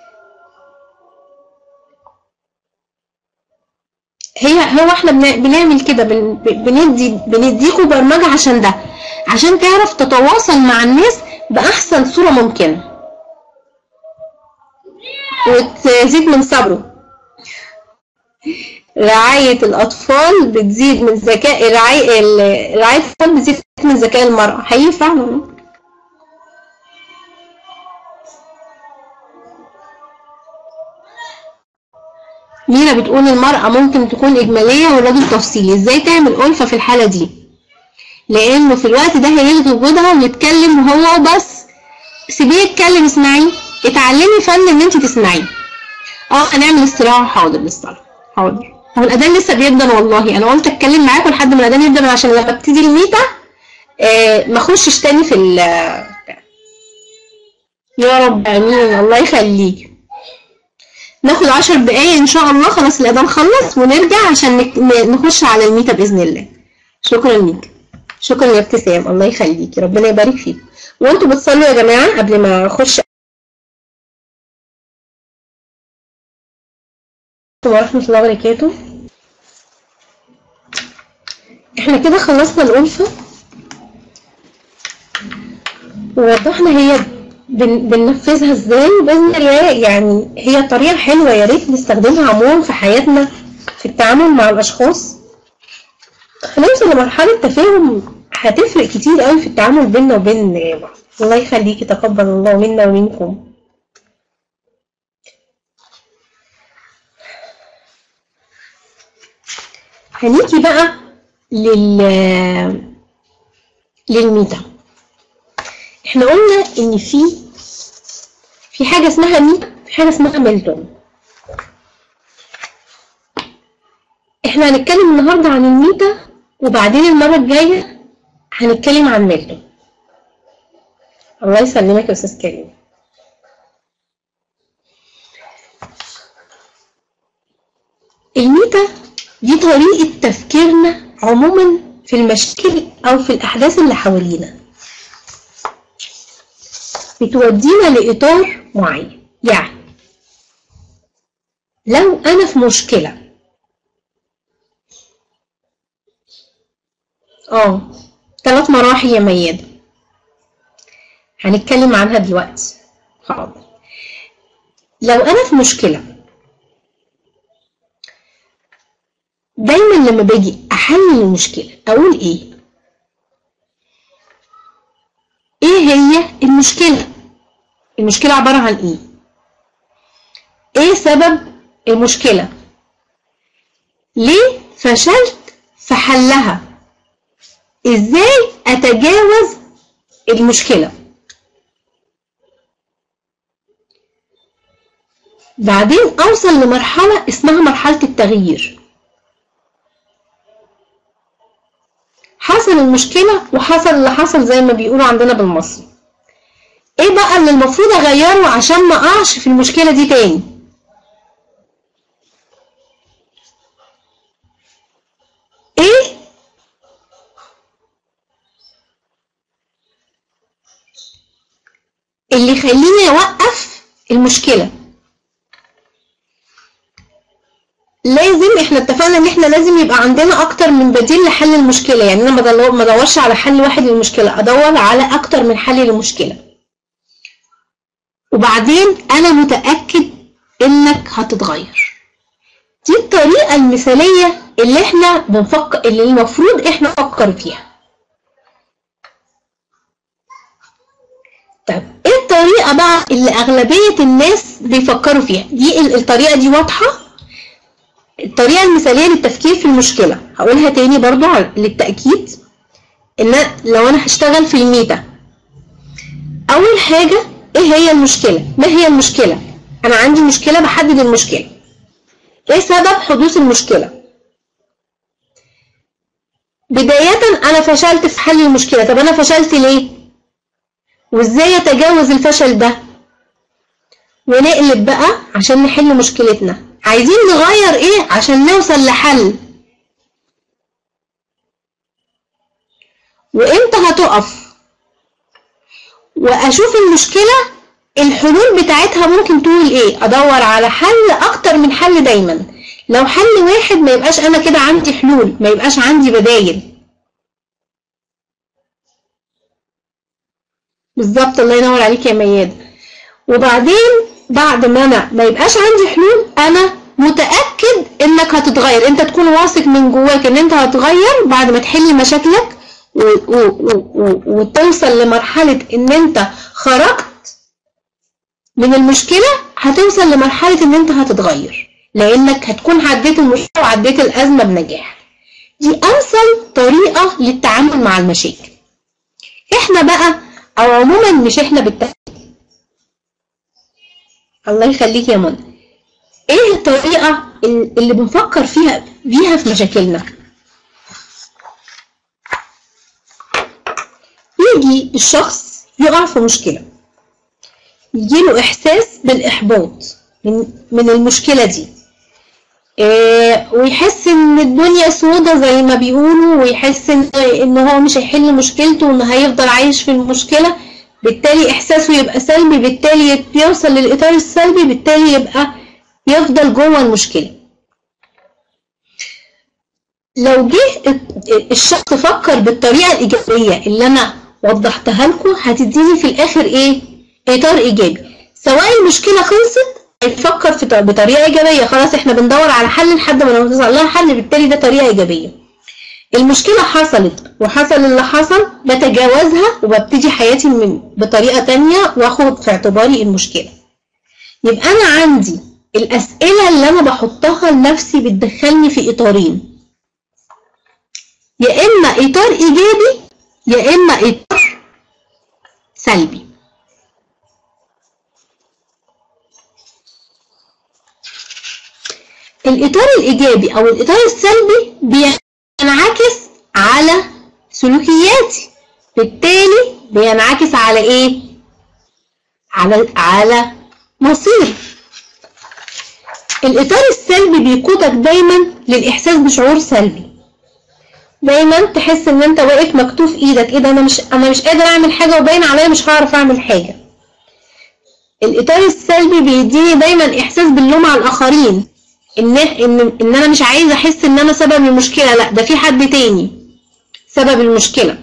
هي هو احنا بن- بنعمل كده بن- بندي بنديكوا برمجة عشان ده عشان تعرف تتواصل مع الناس بأحسن صورة ممكنة وتزيد من صبره رعاية الأطفال بتزيد من ذكاء رعاية ال- رعاية الأطفال بتزيد من ذكاء المرأة حقيقي فعلا مينا بتقول المرأة ممكن تكون إجمالية والراجل تفصيلي ازاي تعمل ألفة في الحالة دي لأنه في الوقت ده هيلغي وجودها ويتكلم هو بس سيبيه يتكلم اسمعيه اتعلمي فن ان انت تسمعيه اه هنعمل استراحة حاضر للصلاة حاضر هو الأذان لسه بيبدأ والله أنا قلت أتكلم معاكم لحد ما الأذان يبدأ عشان لما ابتدي الميتة آه ما اخشش تاني في ال يا رب آمين الله يخليك ناخد عشر دقايق ان شاء الله خلاص الاذان خلص ونرجع عشان نك- ن- نخش على الميتة باذن الله شكرا ليك شكرا يا ابتسام الله يخليكي ربنا يبارك فيك وانتوا بتصلوا يا جماعه قبل ما اخش ورحمه الله وبركاته احنا كده خلصنا الألفة ووضحنا هي بن- بننفذها ازاي باذن الله يعني هي طريقه حلوه يا ريت نستخدمها عموما في حياتنا في التعامل مع الاشخاص هنوصل لمرحله تفاهم هتفرق كتير قوي في التعامل بيننا وبين بعض الله يخليكي تقبل الله منا ومنكم هنيجي بقى لل للميتا احنا قلنا ان في في حاجه اسمها ميتا في حاجه اسمها ميلتون احنا هنتكلم النهارده عن الميتا وبعدين المره الجايه هنتكلم عن ميلتون الله يسلمك يا استاذ كريم الميتا دي طريقه تفكيرنا عموما في المشاكل او في الاحداث اللي حوالينا بتودينا لإطار معين يعني لو أنا في مشكلة اه ثلاث مراحل يا ميادة هنتكلم عنها دلوقتي حاضر لو أنا في مشكلة دايما لما باجي أحل المشكلة أقول إيه ايه هي المشكلة المشكلة عبارة عن ايه ايه سبب المشكلة ليه فشلت في حلها ازاي اتجاوز المشكلة بعدين أوصل لمرحلة اسمها مرحلة التغيير حصل المشكلة وحصل اللي حصل زي ما بيقولوا عندنا بالمصري ايه بقى اللي المفروض اغيره عشان ما اقعش في المشكلة دي تاني ايه اللي يخليني اوقف المشكلة لازم احنا اتفقنا ان احنا لازم يبقى عندنا اكتر من بديل لحل المشكلة يعني انا ما بدور- ما ادورش على حل واحد للمشكلة ادور على اكتر من حل للمشكلة وبعدين انا متأكد انك هتتغير دي الطريقة المثالية اللي احنا بنفكر اللي المفروض احنا نفكر فيها طب ايه الطريقة بقى اللي اغلبية الناس بيفكروا فيها دي ال- الطريقة دي واضحة الطريقة المثالية للتفكير في المشكلة هقولها تاني برضو على- للتأكيد ان لو انا هشتغل في الميتا اول حاجة ايه هي المشكلة ما هي المشكلة انا عندي مشكلة بحدد المشكلة ايه سبب حدوث المشكلة بداية انا فشلت في حل المشكلة طب انا فشلت ليه وازاي اتجاوز الفشل ده ونقلب بقى عشان نحل مشكلتنا عايزين نغير ايه عشان نوصل لحل وامتى هتقف واشوف المشكلة الحلول بتاعتها ممكن تقول ايه ادور على حل اكتر من حل دايما لو حل واحد ما يبقاش انا كده عندي حلول ما يبقاش عندي بدايل بالظبط الله ينور عليك يا مياد وبعدين بعد ما انا ما يبقاش عندي حلول انا متاكد انك هتتغير انت تكون واثق من جواك ان انت هتغير بعد ما تحل مشاكلك و و و و وتوصل لمرحله ان انت خرجت من المشكله هتوصل لمرحله ان انت هتتغير لانك هتكون عديت المشكله وعديت الازمه بنجاح دي امثل طريقه للتعامل مع المشاكل احنا بقى او عموما مش احنا بالتحديد الله يخليك يا منى ايه الطريقة اللي بنفكر فيها بيها في مشاكلنا يجي الشخص يقع في مشكلة يجيله احساس بالاحباط من, من المشكلة دي إيه ويحس ان الدنيا سودة زي ما بيقولوا ويحس ان, إن هو مش هيحل مشكلته وانه هيفضل عايش في المشكلة بالتالي احساسه يبقى سلبي بالتالي بيوصل للاطار السلبي بالتالي يبقى يفضل جوه المشكله لو جه الشخص فكر بالطريقه الايجابيه اللي انا وضحتها لكم هتديني في الاخر ايه اطار ايجابي سواء المشكله خلصت هيفكر في بطريقه ايجابيه خلاص احنا بندور على حل لحد ما نوصل لها حل بالتالي ده طريقه ايجابيه المشكلة حصلت وحصل اللي حصل بتجاوزها وببتدي حياتي من بطريقة تانية واخد في اعتباري المشكلة يبقى أنا عندي الأسئلة اللي أنا بحطها لنفسي بتدخلني في إطارين يا إما إطار إيجابي يا إما إطار سلبي الإطار الإيجابي أو الإطار السلبي بينعكس على سلوكياتي بالتالي بينعكس على إيه؟ على على مصير الإطار السلبي بيقودك دايما للإحساس بشعور سلبي دايما تحس ان انت واقف مكتوف ايدك ايه ده انا مش انا مش قادر اعمل حاجه وباين عليا مش هعرف اعمل حاجه الاطار السلبي بيديني دايما احساس باللوم على الاخرين ان ان ان انا مش عايزه احس ان انا سبب المشكله لا ده في حد تاني سبب المشكله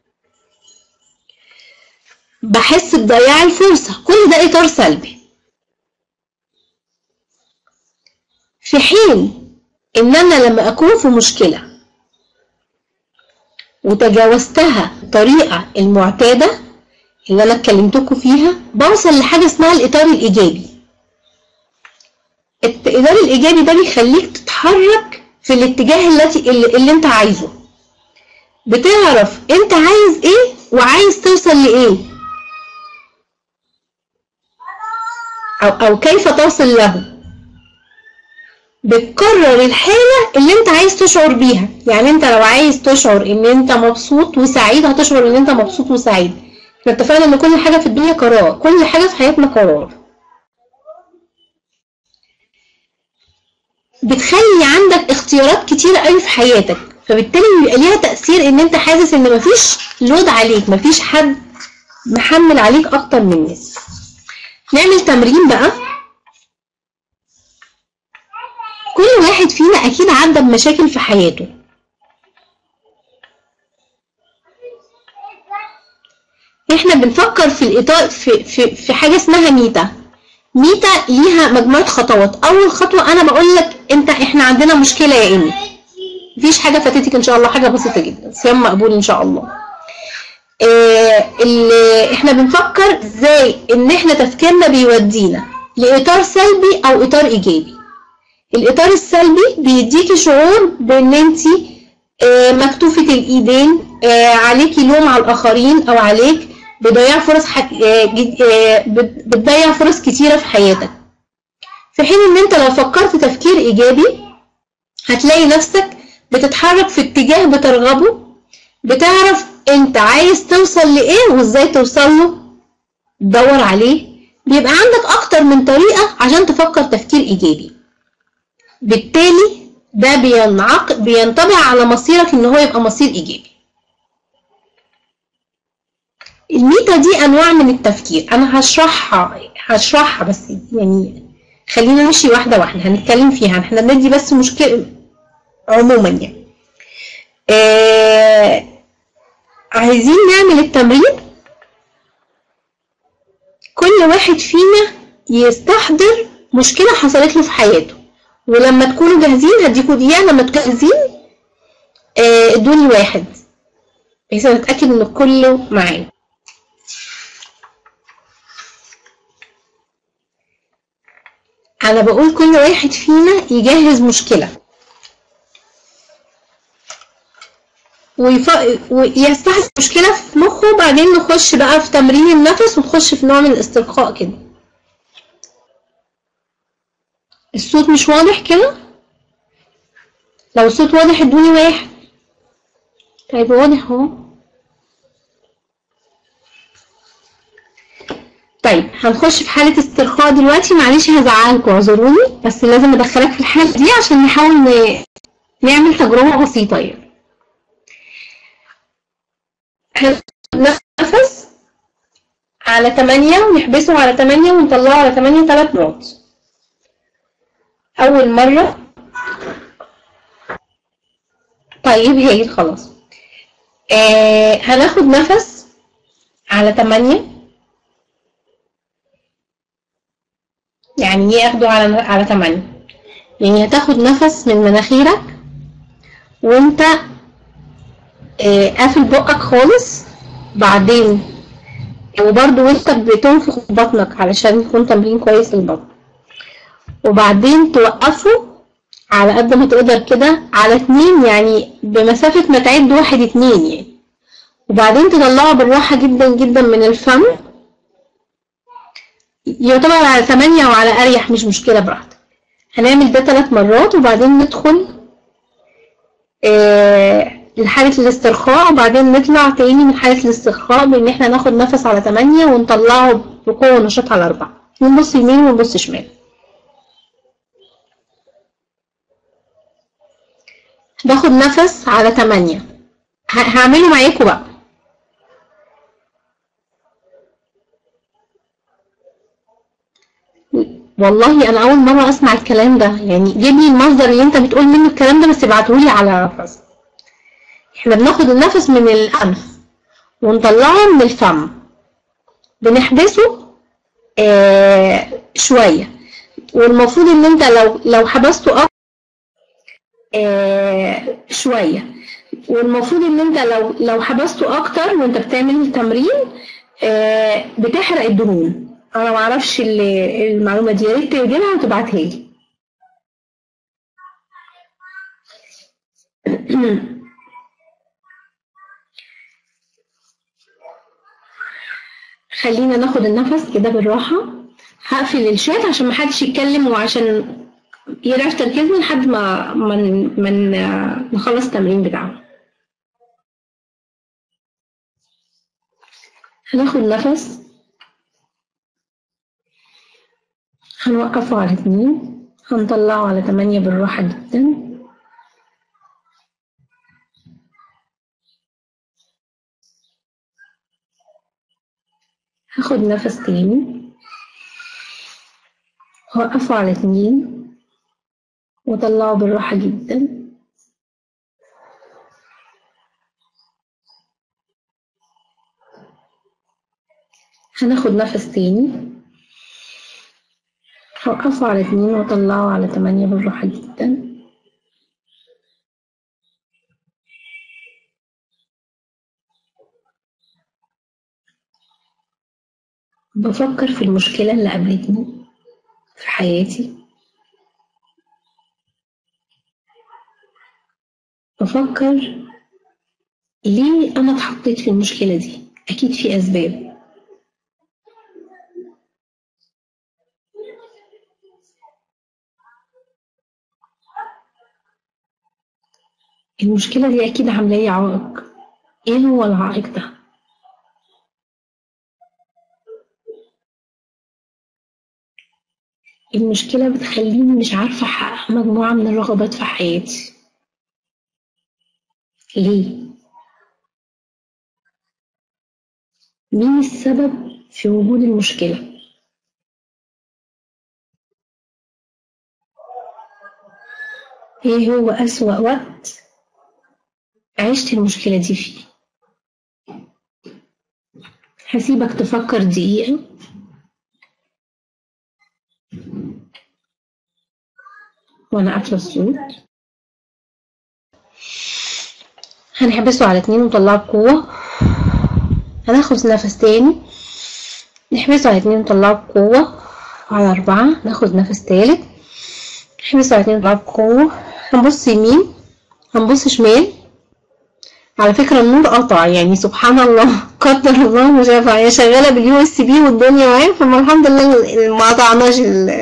بحس بضياع الفرصه كل ده اطار سلبي في حين ان انا لما اكون في مشكله وتجاوزتها الطريقة المعتادة اللي أنا اتكلمتكم فيها بوصل لحاجة اسمها الإطار الإيجابي الإطار الإيجابي ده بيخليك تتحرك في الاتجاه التي اللي, اللي أنت عايزه بتعرف انت عايز ايه وعايز توصل لايه او او كيف تصل له بتكرر الحالة اللي انت عايز تشعر بيها يعني انت لو عايز تشعر ان انت مبسوط وسعيد هتشعر ان انت مبسوط وسعيد احنا اتفقنا ان كل حاجة في الدنيا قرار كل حاجة في حياتنا قرار بتخلي عندك اختيارات كتيرة قوي في حياتك فبالتالي بيبقى ليها تأثير ان انت حاسس ان مفيش لود عليك مفيش حد محمل عليك اكتر من الناس نعمل تمرين بقى كل واحد فينا اكيد عدى بمشاكل في حياته احنا بنفكر في الاطار في في في حاجه اسمها ميتا ميتا ليها مجموعه خطوات اول خطوه انا بقول لك انت احنا عندنا مشكله يا ايمي مفيش حاجه فاتتك ان شاء الله حاجه بسيطه جدا صيام مقبول ان شاء الله آه اللي احنا بنفكر ازاي ان احنا تفكيرنا بيودينا لاطار سلبي او اطار ايجابي الاطار السلبي بيديكي شعور بان انت آه مكتوفه الايدين آه عليكي لوم على الاخرين او عليك بضياع فرص حك... بتضيع فرص كتيره في حياتك في حين ان انت لو فكرت تفكير ايجابي هتلاقي نفسك بتتحرك في اتجاه بترغبه بتعرف انت عايز توصل لايه وازاي توصل له تدور عليه بيبقى عندك اكتر من طريقة عشان تفكر تفكير ايجابي بالتالي ده بينعق بينطبع على مصيرك ان هو يبقى مصير ايجابي الميتا دي انواع من التفكير انا هشرحها هشرحها بس يعني خلينا نمشي واحدة واحدة هنتكلم فيها احنا بندي بس مشكلة عموما يعني آه عايزين نعمل التمرين كل واحد فينا يستحضر مشكلة حصلت له في حياته ولما تكونوا جاهزين هديكوا دقيقة لما تكونوا جاهزين آه، ادوني واحد بحيث نتأكد ان كله معايا انا بقول كل واحد فينا يجهز مشكلة ويف... ويستحضر مشكلة في مخه وبعدين نخش بقى في تمرين النفس ونخش في نوع من الاسترخاء كده الصوت مش واضح كده لو الصوت واضح ادوني واحد طيب واضح اهو طيب هنخش في حالة استرخاء دلوقتي معلش هزعلكوا اعذروني بس لازم ادخلك في الحالة دي عشان نحاول ن... نعمل تجربة بسيطة يعني نفس على 8 ونحبسه على 8 ونطلعه على 8 ثلاث مرات أول مرة طيب هي خلاص آه هناخد نفس على 8 يعني ايه اخده على على 8 يعني هتاخد نفس من مناخيرك وانت آه قافل بقك خالص بعدين وبرده وانت بتنفخ في بطنك علشان يكون تمرين كويس للبطن وبعدين توقفه على قد ما تقدر كده على اتنين يعني بمسافة ما تعد واحد اتنين يعني وبعدين تطلعه بالراحة جدا جدا من الفم يعتبر على ثمانية أو على أريح مش مشكلة براحتك هنعمل ده ثلاث مرات وبعدين ندخل آه لحالة الاسترخاء وبعدين نطلع تاني من حالة الاسترخاء بإن احنا ناخد نفس على تمانية ونطلعه بقوة ونشاط على أربعة ونبص يمين ونبص شمال باخد نفس على تمانية هعمله معاكم بقى والله انا اول مره اسمع الكلام ده يعني جيب لي المصدر اللي انت بتقول منه الكلام ده بس ابعتهولي على نفس احنا بناخد النفس من الانف ونطلعه من الفم بنحبسه آه شويه والمفروض ان انت لو لو حبسته اكتر آه شويه والمفروض ان انت لو لو حبسته اكتر وانت بتعمل التمرين آه بتحرق الدهون انا ما اعرفش المعلومه دي يا ريت تجيبها وتبعتها لي خلينا ناخد النفس كده بالراحة هقفل الشات عشان محدش يتكلم وعشان يرعش تركيزنا لحد ما من من نخلص التمرين بتاعنا هناخد نفس هنوقفه على اتنين هنطلعه على تمانية بالراحة جدا هاخد نفس تاني هوقفه على اتنين وطلعه بالراحة جدا هناخد نفس تاني هوقفه على اتنين واطلعه على تمانية بالراحة جدا بفكر في المشكلة اللي قابلتني في حياتي بفكر ليه أنا اتحطيت في المشكلة دي أكيد في أسباب المشكلة دي أكيد عاملة لي عائق إيه هو العائق ده؟ المشكلة بتخليني مش عارفة أحقق مجموعة من الرغبات في حياتي ليه؟ مين السبب في وجود المشكلة؟ ايه هو أسوأ وقت عشت المشكلة دي فيه؟ هسيبك تفكر دقيقة وأنا قافلة الصوت هنحبسه على اتنين ونطلعه بقوة هناخد نفس تاني نحبسه على اتنين ونطلعه بقوة على أربعة ناخد نفس تالت نحبسه على اتنين ونطلعه بقوة هنبص يمين هنبص شمال على فكرة النور قطع يعني سبحان الله قدر الله ما شاء هي شغالة باليو اس بي والدنيا معايا فما الحمد لله ما قطعناش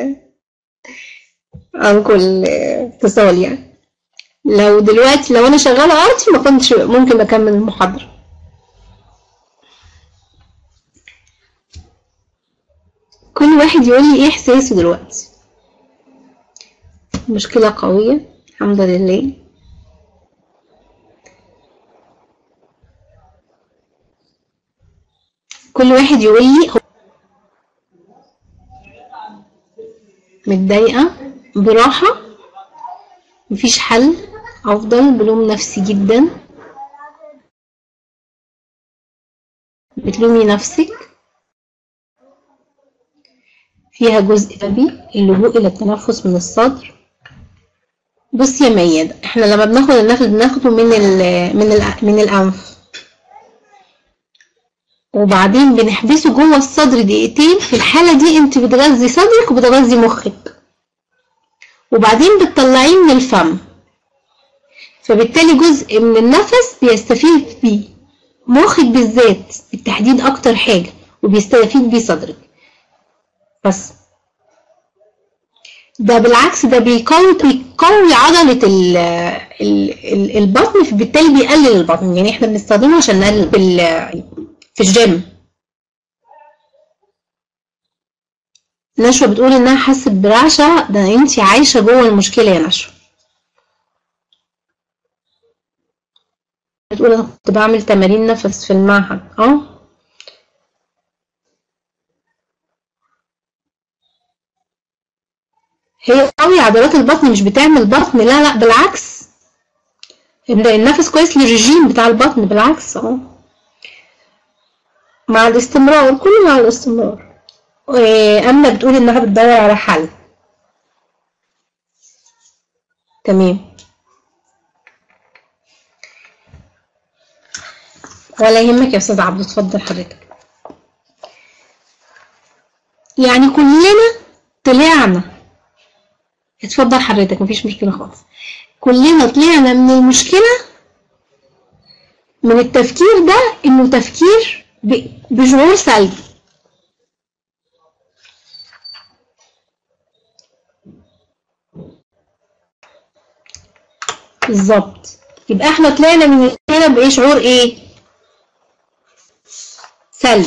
عن كل اتصال يعني لو دلوقتي لو انا شغالة ارتي ما كنتش ممكن اكمل المحاضرة كل واحد يقول لي ايه احساسه دلوقتي مشكلة قوية الحمد لله كل واحد يقول لي متضايقة براحة مفيش حل أفضل بلوم نفسي جدا بتلومي نفسك فيها جزء سلبي اللجوء إلى التنفس من الصدر بصي يا مياد احنا لما بناخد النفس بناخده من ال من ال من الأنف وبعدين بنحبسه جوه الصدر دقيقتين في الحالة دي انت بتغذي صدرك وبتغذي مخك وبعدين بتطلعيه من الفم فبالتالي جزء من النفس بيستفيد بيه مخك بالذات بالتحديد اكتر حاجة وبيستفيد بيه صدرك بس ده بالعكس ده بيقوي بيقوي عضلة ال ال البطن فبالتالي بيقلل البطن يعني احنا بنستخدمه عشان نقلل في الجيم نشوى بتقول انها حست برعشة ده انتي عايشة جوه المشكلة يا نشوى بتقول انا كنت بعمل تمارين نفس في المعهد اه هي قوي عضلات البطن مش بتعمل بطن لا لا بالعكس النفس كويس للرجيم بتاع البطن بالعكس اه مع الاستمرار كله مع الاستمرار أما بتقول إنها بتدور على حل تمام ولا يهمك يا أستاذ عبد اتفضل حضرتك يعني كلنا طلعنا اتفضل حضرتك مفيش مشكلة خالص كلنا طلعنا من المشكلة من التفكير ده إنه تفكير بشعور سلبي بالظبط يبقى احنا طلعنا من هنا بايه شعور ايه سلبي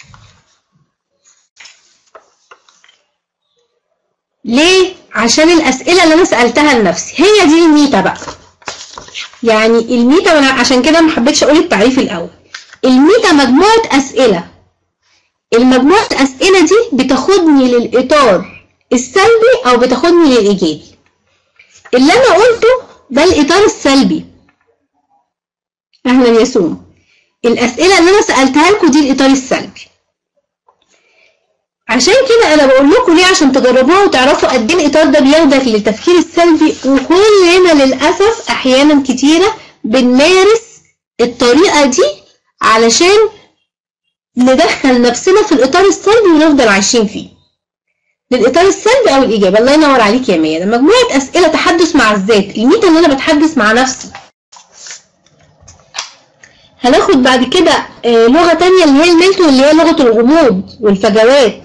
ليه عشان الاسئله اللي انا سالتها لنفسي هي دي الميتا بقى يعني الميتا وانا عشان كده ما حبيتش اقول التعريف الاول الميتا مجموعه اسئله المجموعه الاسئله دي بتاخدني للاطار السلبي او بتاخدني للايجابي اللي انا قلته ده الاطار السلبي اهلا يا سوم الاسئله اللي انا سالتها لكم دي الاطار السلبي عشان كده انا بقول لكم ليه عشان تجربوها وتعرفوا قد ايه الاطار ده بياخدك للتفكير السلبي وكلنا للاسف احيانا كتيره بنمارس الطريقه دي علشان ندخل نفسنا في الاطار السلبي ونفضل عايشين فيه للاطار السلبي او الايجابي الله ينور عليك يا ميا ده مجموعه اسئله تحدث مع الذات الميتا ان انا بتحدث مع نفسي هناخد بعد كده آه، لغه تانية اللي هي الميلتون اللي هي لغه الغموض والفجوات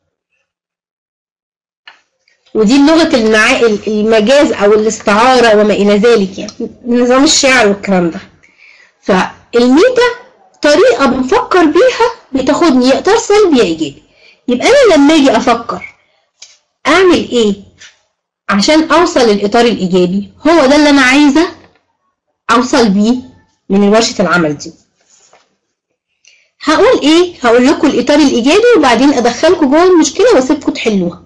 ودي لغه المعا... المجاز او الاستعاره وما الى ذلك يعني نظام الشعر والكلام ده فالميتا طريقه بنفكر بيها بتاخدني يا اطار سلبي يا ايجابي يبقى انا لما اجي افكر اعمل ايه عشان اوصل للاطار الايجابي هو ده اللي انا عايزه اوصل بيه من ورشه العمل دي هقول ايه هقول لكم الاطار الايجابي وبعدين ادخلكم جوه المشكله واسيبكم تحلوها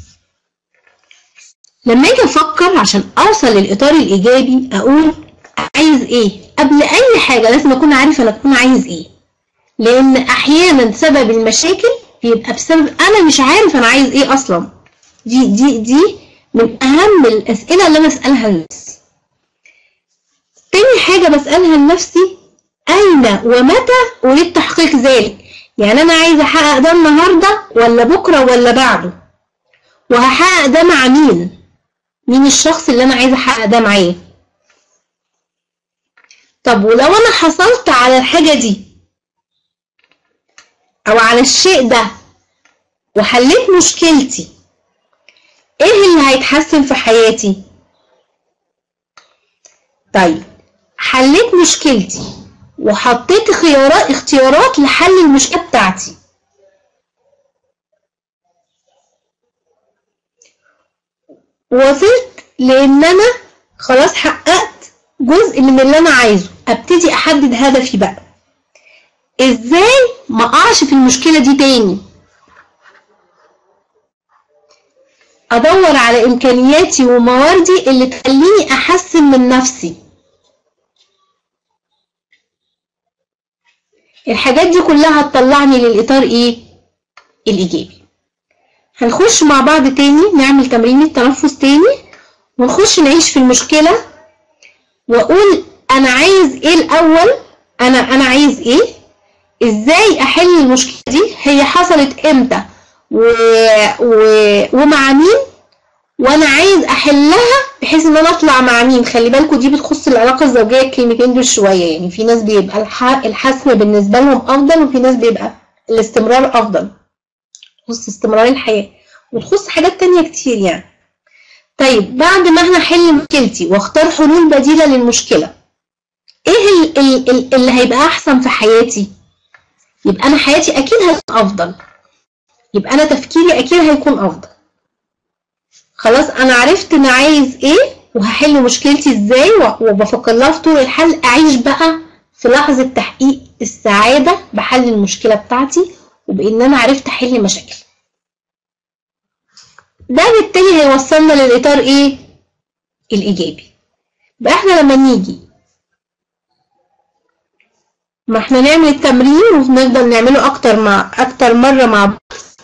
لما اجي افكر عشان اوصل للاطار الايجابي اقول عايز ايه قبل اي حاجه لازم اكون عارف انا اكون عايز ايه لان احيانا سبب المشاكل بيبقى بسبب انا مش عارف انا عايز ايه اصلا دي دي دي من اهم الاسئله اللي انا اسالها لنفسي تاني حاجه بسالها لنفسي اين ومتى اريد تحقيق ذلك يعني انا عايزه احقق ده النهارده ولا بكره ولا بعده وهحقق ده مع مين مين الشخص اللي انا عايزه احقق ده معاه طب ولو انا حصلت على الحاجه دي او على الشيء ده وحليت مشكلتي ايه اللي هيتحسن في حياتي طيب حليت مشكلتي وحطيت خيارات اختيارات لحل المشكله بتاعتي وصلت لان انا خلاص حققت جزء من اللي انا عايزه ابتدي احدد هدفي بقى ازاي ما اقعش في المشكله دي تاني ادور على امكانياتي ومواردي اللي تخليني احسن من نفسي الحاجات دي كلها هتطلعني للاطار ايه الايجابي هنخش مع بعض تاني نعمل تمرين التنفس تاني ونخش نعيش في المشكله واقول انا عايز ايه الاول انا انا عايز ايه ازاي احل المشكله دي هي حصلت امتى و... و... ومع مين وانا عايز احلها بحيث ان انا اطلع مع مين خلي بالكوا دي بتخص العلاقه الزوجيه الكلمتين دول شويه يعني في ناس بيبقى الح... الحسم بالنسبه لهم افضل وفي ناس بيبقى الاستمرار افضل تخص استمرار الحياه وتخص حاجات تانية كتير يعني طيب بعد ما احنا احل مشكلتي واختار حلول بديله للمشكله ايه ال... ال... ال... اللي هيبقى احسن في حياتي يبقى انا حياتي اكيد هتكون افضل يبقى انا تفكيري اكيد هيكون افضل خلاص انا عرفت انا عايز ايه وهحل مشكلتي ازاي وبفكر لها في طول الحل اعيش بقى في لحظة تحقيق السعادة بحل المشكلة بتاعتي وبان انا عرفت احل مشاكل ده بالتالي هيوصلنا للاطار ايه الايجابي بقى احنا لما نيجي ما احنا نعمل التمرين ونفضل نعمله اكتر مع اكتر مرة مع بعض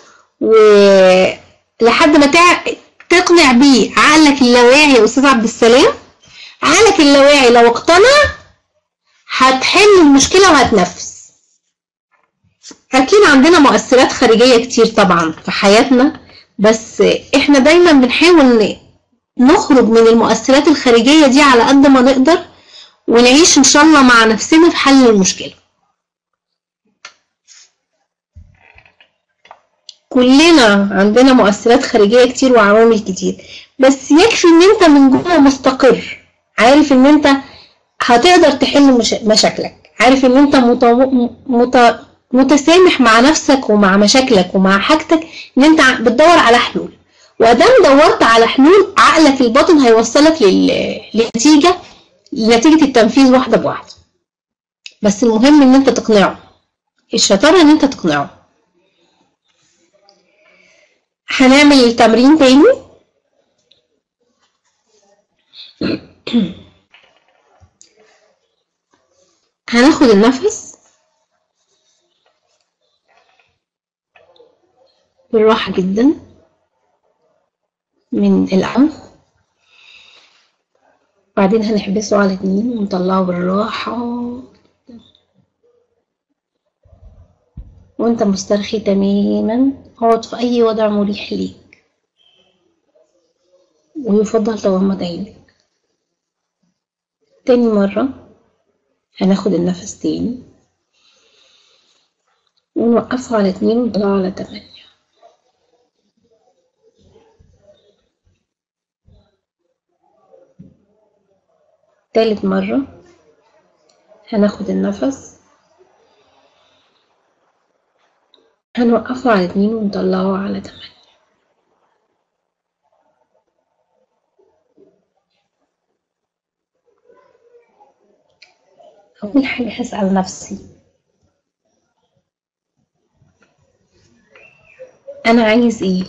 ولحد ما تع... تقنع بيه عقلك اللاواعي يا استاذ عبد السلام عقلك اللاواعي لو اقتنع هتحل المشكلة وهتنفذ اكيد عندنا مؤثرات خارجية كتير طبعا في حياتنا بس احنا دايما بنحاول نخرج من المؤثرات الخارجية دي على قد ما نقدر ونعيش ان شاء الله مع نفسنا في حل المشكلة كلنا عندنا مؤثرات خارجية كتير وعوامل كتير بس يكفي ان انت من جوه مستقر عارف ان انت هتقدر تحل مش... مشاكلك عارف ان انت مت... مت... متسامح مع نفسك ومع مشاكلك ومع حاجتك ان انت بتدور على حلول وادام دورت على حلول عقلك الباطن هيوصلك لل... لنتيجه لنتيجه التنفيذ واحده بواحده بس المهم ان انت تقنعه الشطاره ان انت تقنعه هنعمل تمرين تاني هناخد النفس بالراحة جدا من الأنف بعدين هنحبسه على اتنين ونطلعه بالراحة وانت مسترخي تماما اقعد في اي وضع مريح ليك ويفضل تغمض عينك تاني مرة هناخد النفس تاني ونوقفه على اتنين ونطلعه على تمانية تالت مرة هناخد النفس هنوقفه على اتنين ونطلعه على تمانية أول حاجة هسأل نفسي أنا عايز إيه؟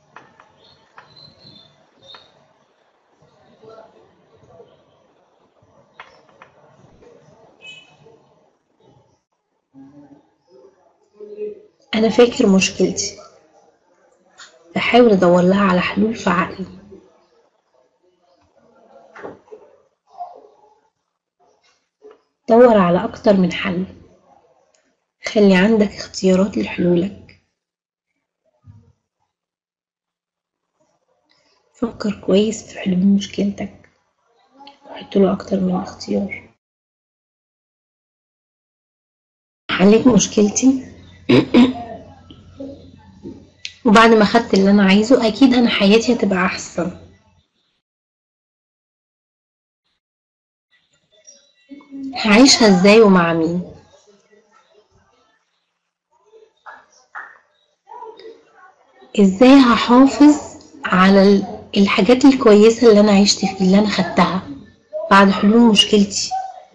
أنا فاكر مشكلتي بحاول أدور لها على حلول في عقلي دور على أكتر من حل خلي عندك اختيارات لحلولك فكر كويس في حلول مشكلتك وحط له أكتر من اختيار حليت مشكلتي وبعد ما خدت اللي أنا عايزه أكيد أنا حياتي هتبقى أحسن هعيشها ازاي ومع مين ازاي هحافظ على ال- الحاجات الكويسة اللي انا عشت فيه اللي انا خدتها بعد حلول مشكلتي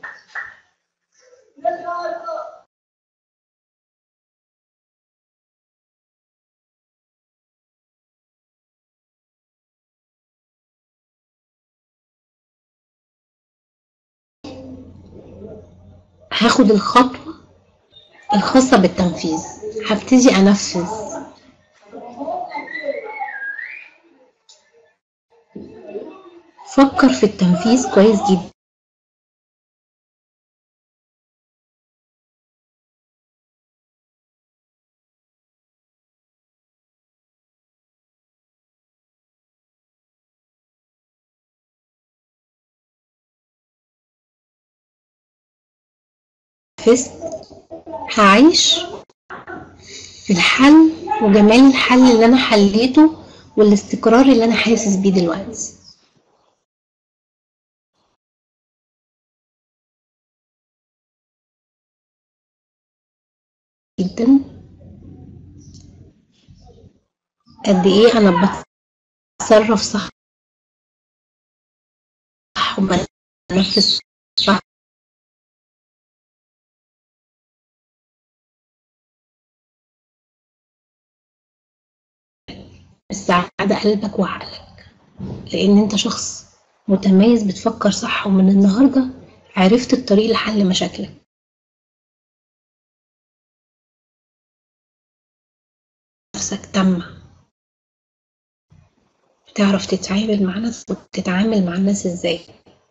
هاخد الخطوة الخاصة بالتنفيذ هبتدي أنفذ فكر في التنفيذ كويس جدا نفذت هعيش في الحل وجمال الحل اللي أنا حليته والاستقرار اللي أنا حاسس بيه دلوقتي جدا قد ايه انا بتصرف صح صح وبنفذ صح السعادة قلبك وعقلك لأن أنت شخص متميز بتفكر صح ومن النهاردة عرفت الطريق لحل مشاكلك نفسك تم بتعرف تتعامل مع ناس وتتعامل مع الناس ازاي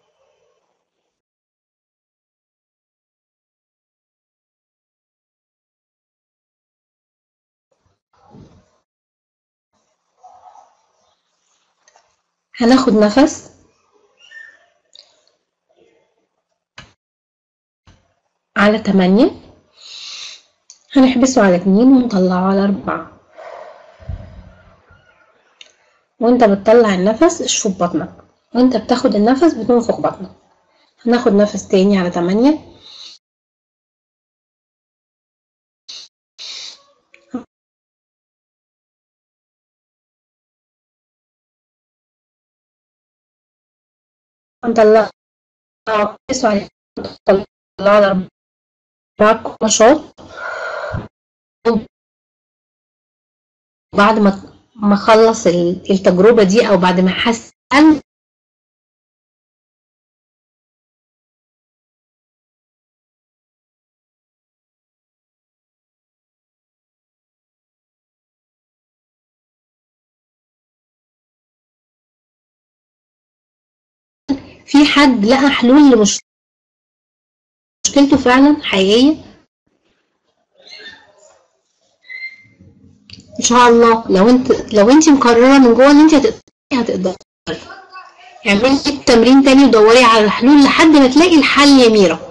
هناخد نفس على تمانية هنحبسه على اتنين ونطلعه على أربعة وانت بتطلع النفس اشفط بطنك وانت بتاخد النفس بتنفخ بطنك هناخد نفس تاني على تمانية هنطلع كويس وبعدين نطلع على أربعة نشاط بعد ما ما اخلص ال- التجربة دي او بعد ما احس أن في حد لقى حلول لمشكلته فعلا حقيقية ان شاء الله لو انت لو انت مقررة من جوه ان انت هتقدري هتقدري اعملي التمرين تاني ودوري على الحلول لحد ما تلاقي الحل يا ميرا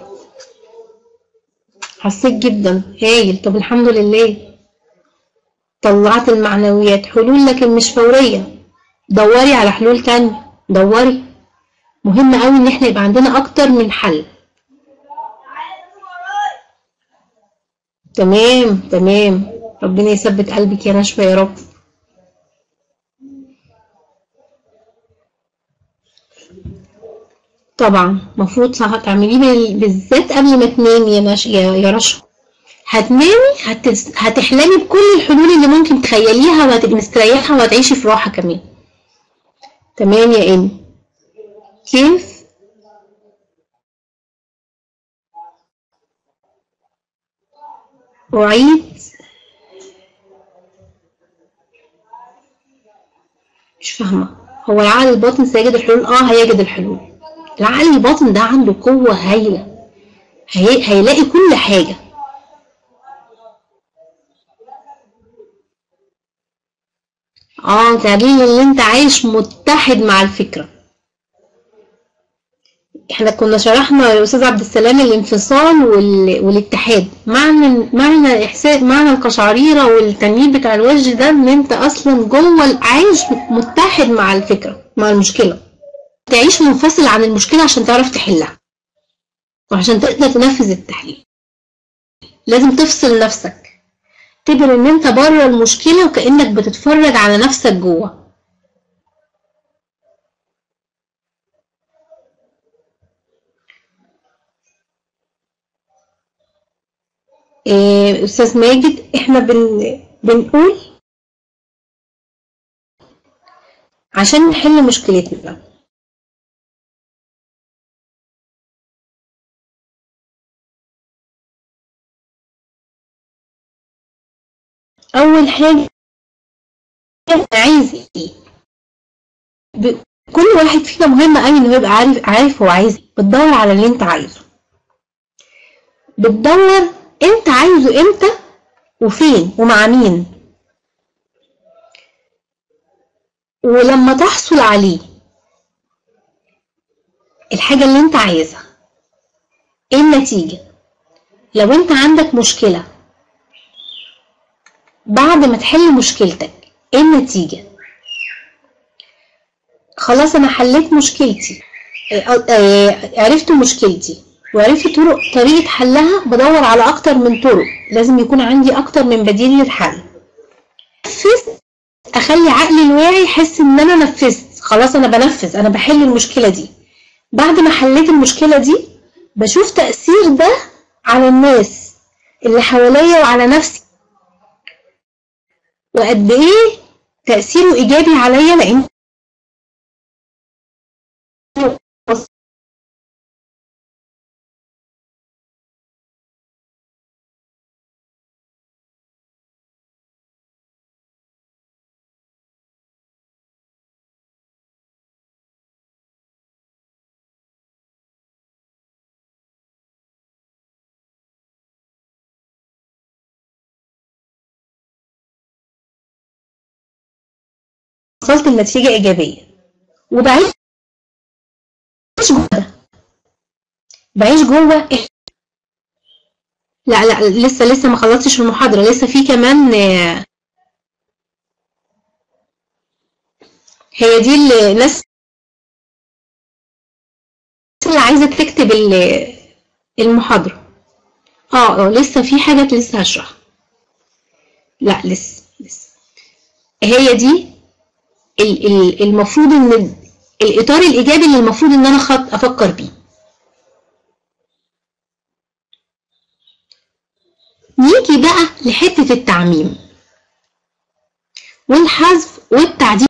حسيت جدا هايل طب الحمد لله طلعت المعنويات حلول لكن مش فورية دوري على حلول تانية دوري مهم قوي ان احنا يبقى عندنا اكتر من حل تمام تمام ربنا يثبت قلبك يا نشوى يا رب طبعا المفروض صح تعمليه بال- بالذات قبل ما تنامي يا نش... يا يا رشا هتنامي هتس... هتحلمي بكل الحلول اللي ممكن تخيليها وهتبقي مستريحة وهتعيشي في راحة كمان تمام يا ايمي كيف أعيد مش فاهمة هو العقل الباطن سيجد الحلول اه هيجد الحلول العقل الباطن ده عنده قوة هايلة هي... هيلاقي كل حاجة اه دليل ان انت عايش متحد مع الفكرة احنا كنا شرحنا يا استاذ عبد السلام الانفصال وال... والاتحاد معنى معنى احساس معنى القشعريرة والتنميل بتاع الوجه ده ان انت اصلا جوه ال- عايش متحد مع الفكرة مع المشكلة تعيش منفصل عن المشكلة عشان تعرف تحلها وعشان تقدر تنفذ التحليل لازم تفصل نفسك اعتبر ان انت بره المشكلة وكأنك بتتفرج على نفسك جوه إيه، استاذ ماجد احنا بن بنقول عشان نحل مشكلتنا اول حاجة أنا عايز ايه ب- كل واحد فينا مهم قوي انه يبقى عارف عارف هو عايز ايه بتدور على اللي انت عايزه بتدور انت عايزه امتى وفين ومع مين ولما تحصل عليه الحاجة اللي انت عايزها ايه النتيجة لو انت عندك مشكلة بعد ما تحل مشكلتك ايه النتيجة خلاص انا حليت مشكلتي آه، آه، عرفت مشكلتي وعرفت طرق طريقة حلها بدور على اكتر من طرق لازم يكون عندي اكتر من بديل للحل نفذت اخلي عقلي الواعي يحس ان انا نفذت خلاص انا بنفذ انا بحل المشكلة دي بعد ما حليت المشكلة دي بشوف تأثير ده على الناس اللي حواليا وعلى نفسي وقد ايه تأثيره ايجابي عليا لان وصلت لنتيجة إيجابية وبعيش جوه ده بعيش جوه لا لا لسه لسه ما خلصتش المحاضرة لسه في كمان آه، هي دي اللي ناس اللي عايزة تكتب ال- المحاضرة اه اه لسه في حاجات لسه هشرحها لا لسه لسه هي دي ال- ال- المفروض ان الاطار الايجابي اللي المفروض ان انا خط افكر بيه نيجي بقى لحتة التعميم والحذف والتعديل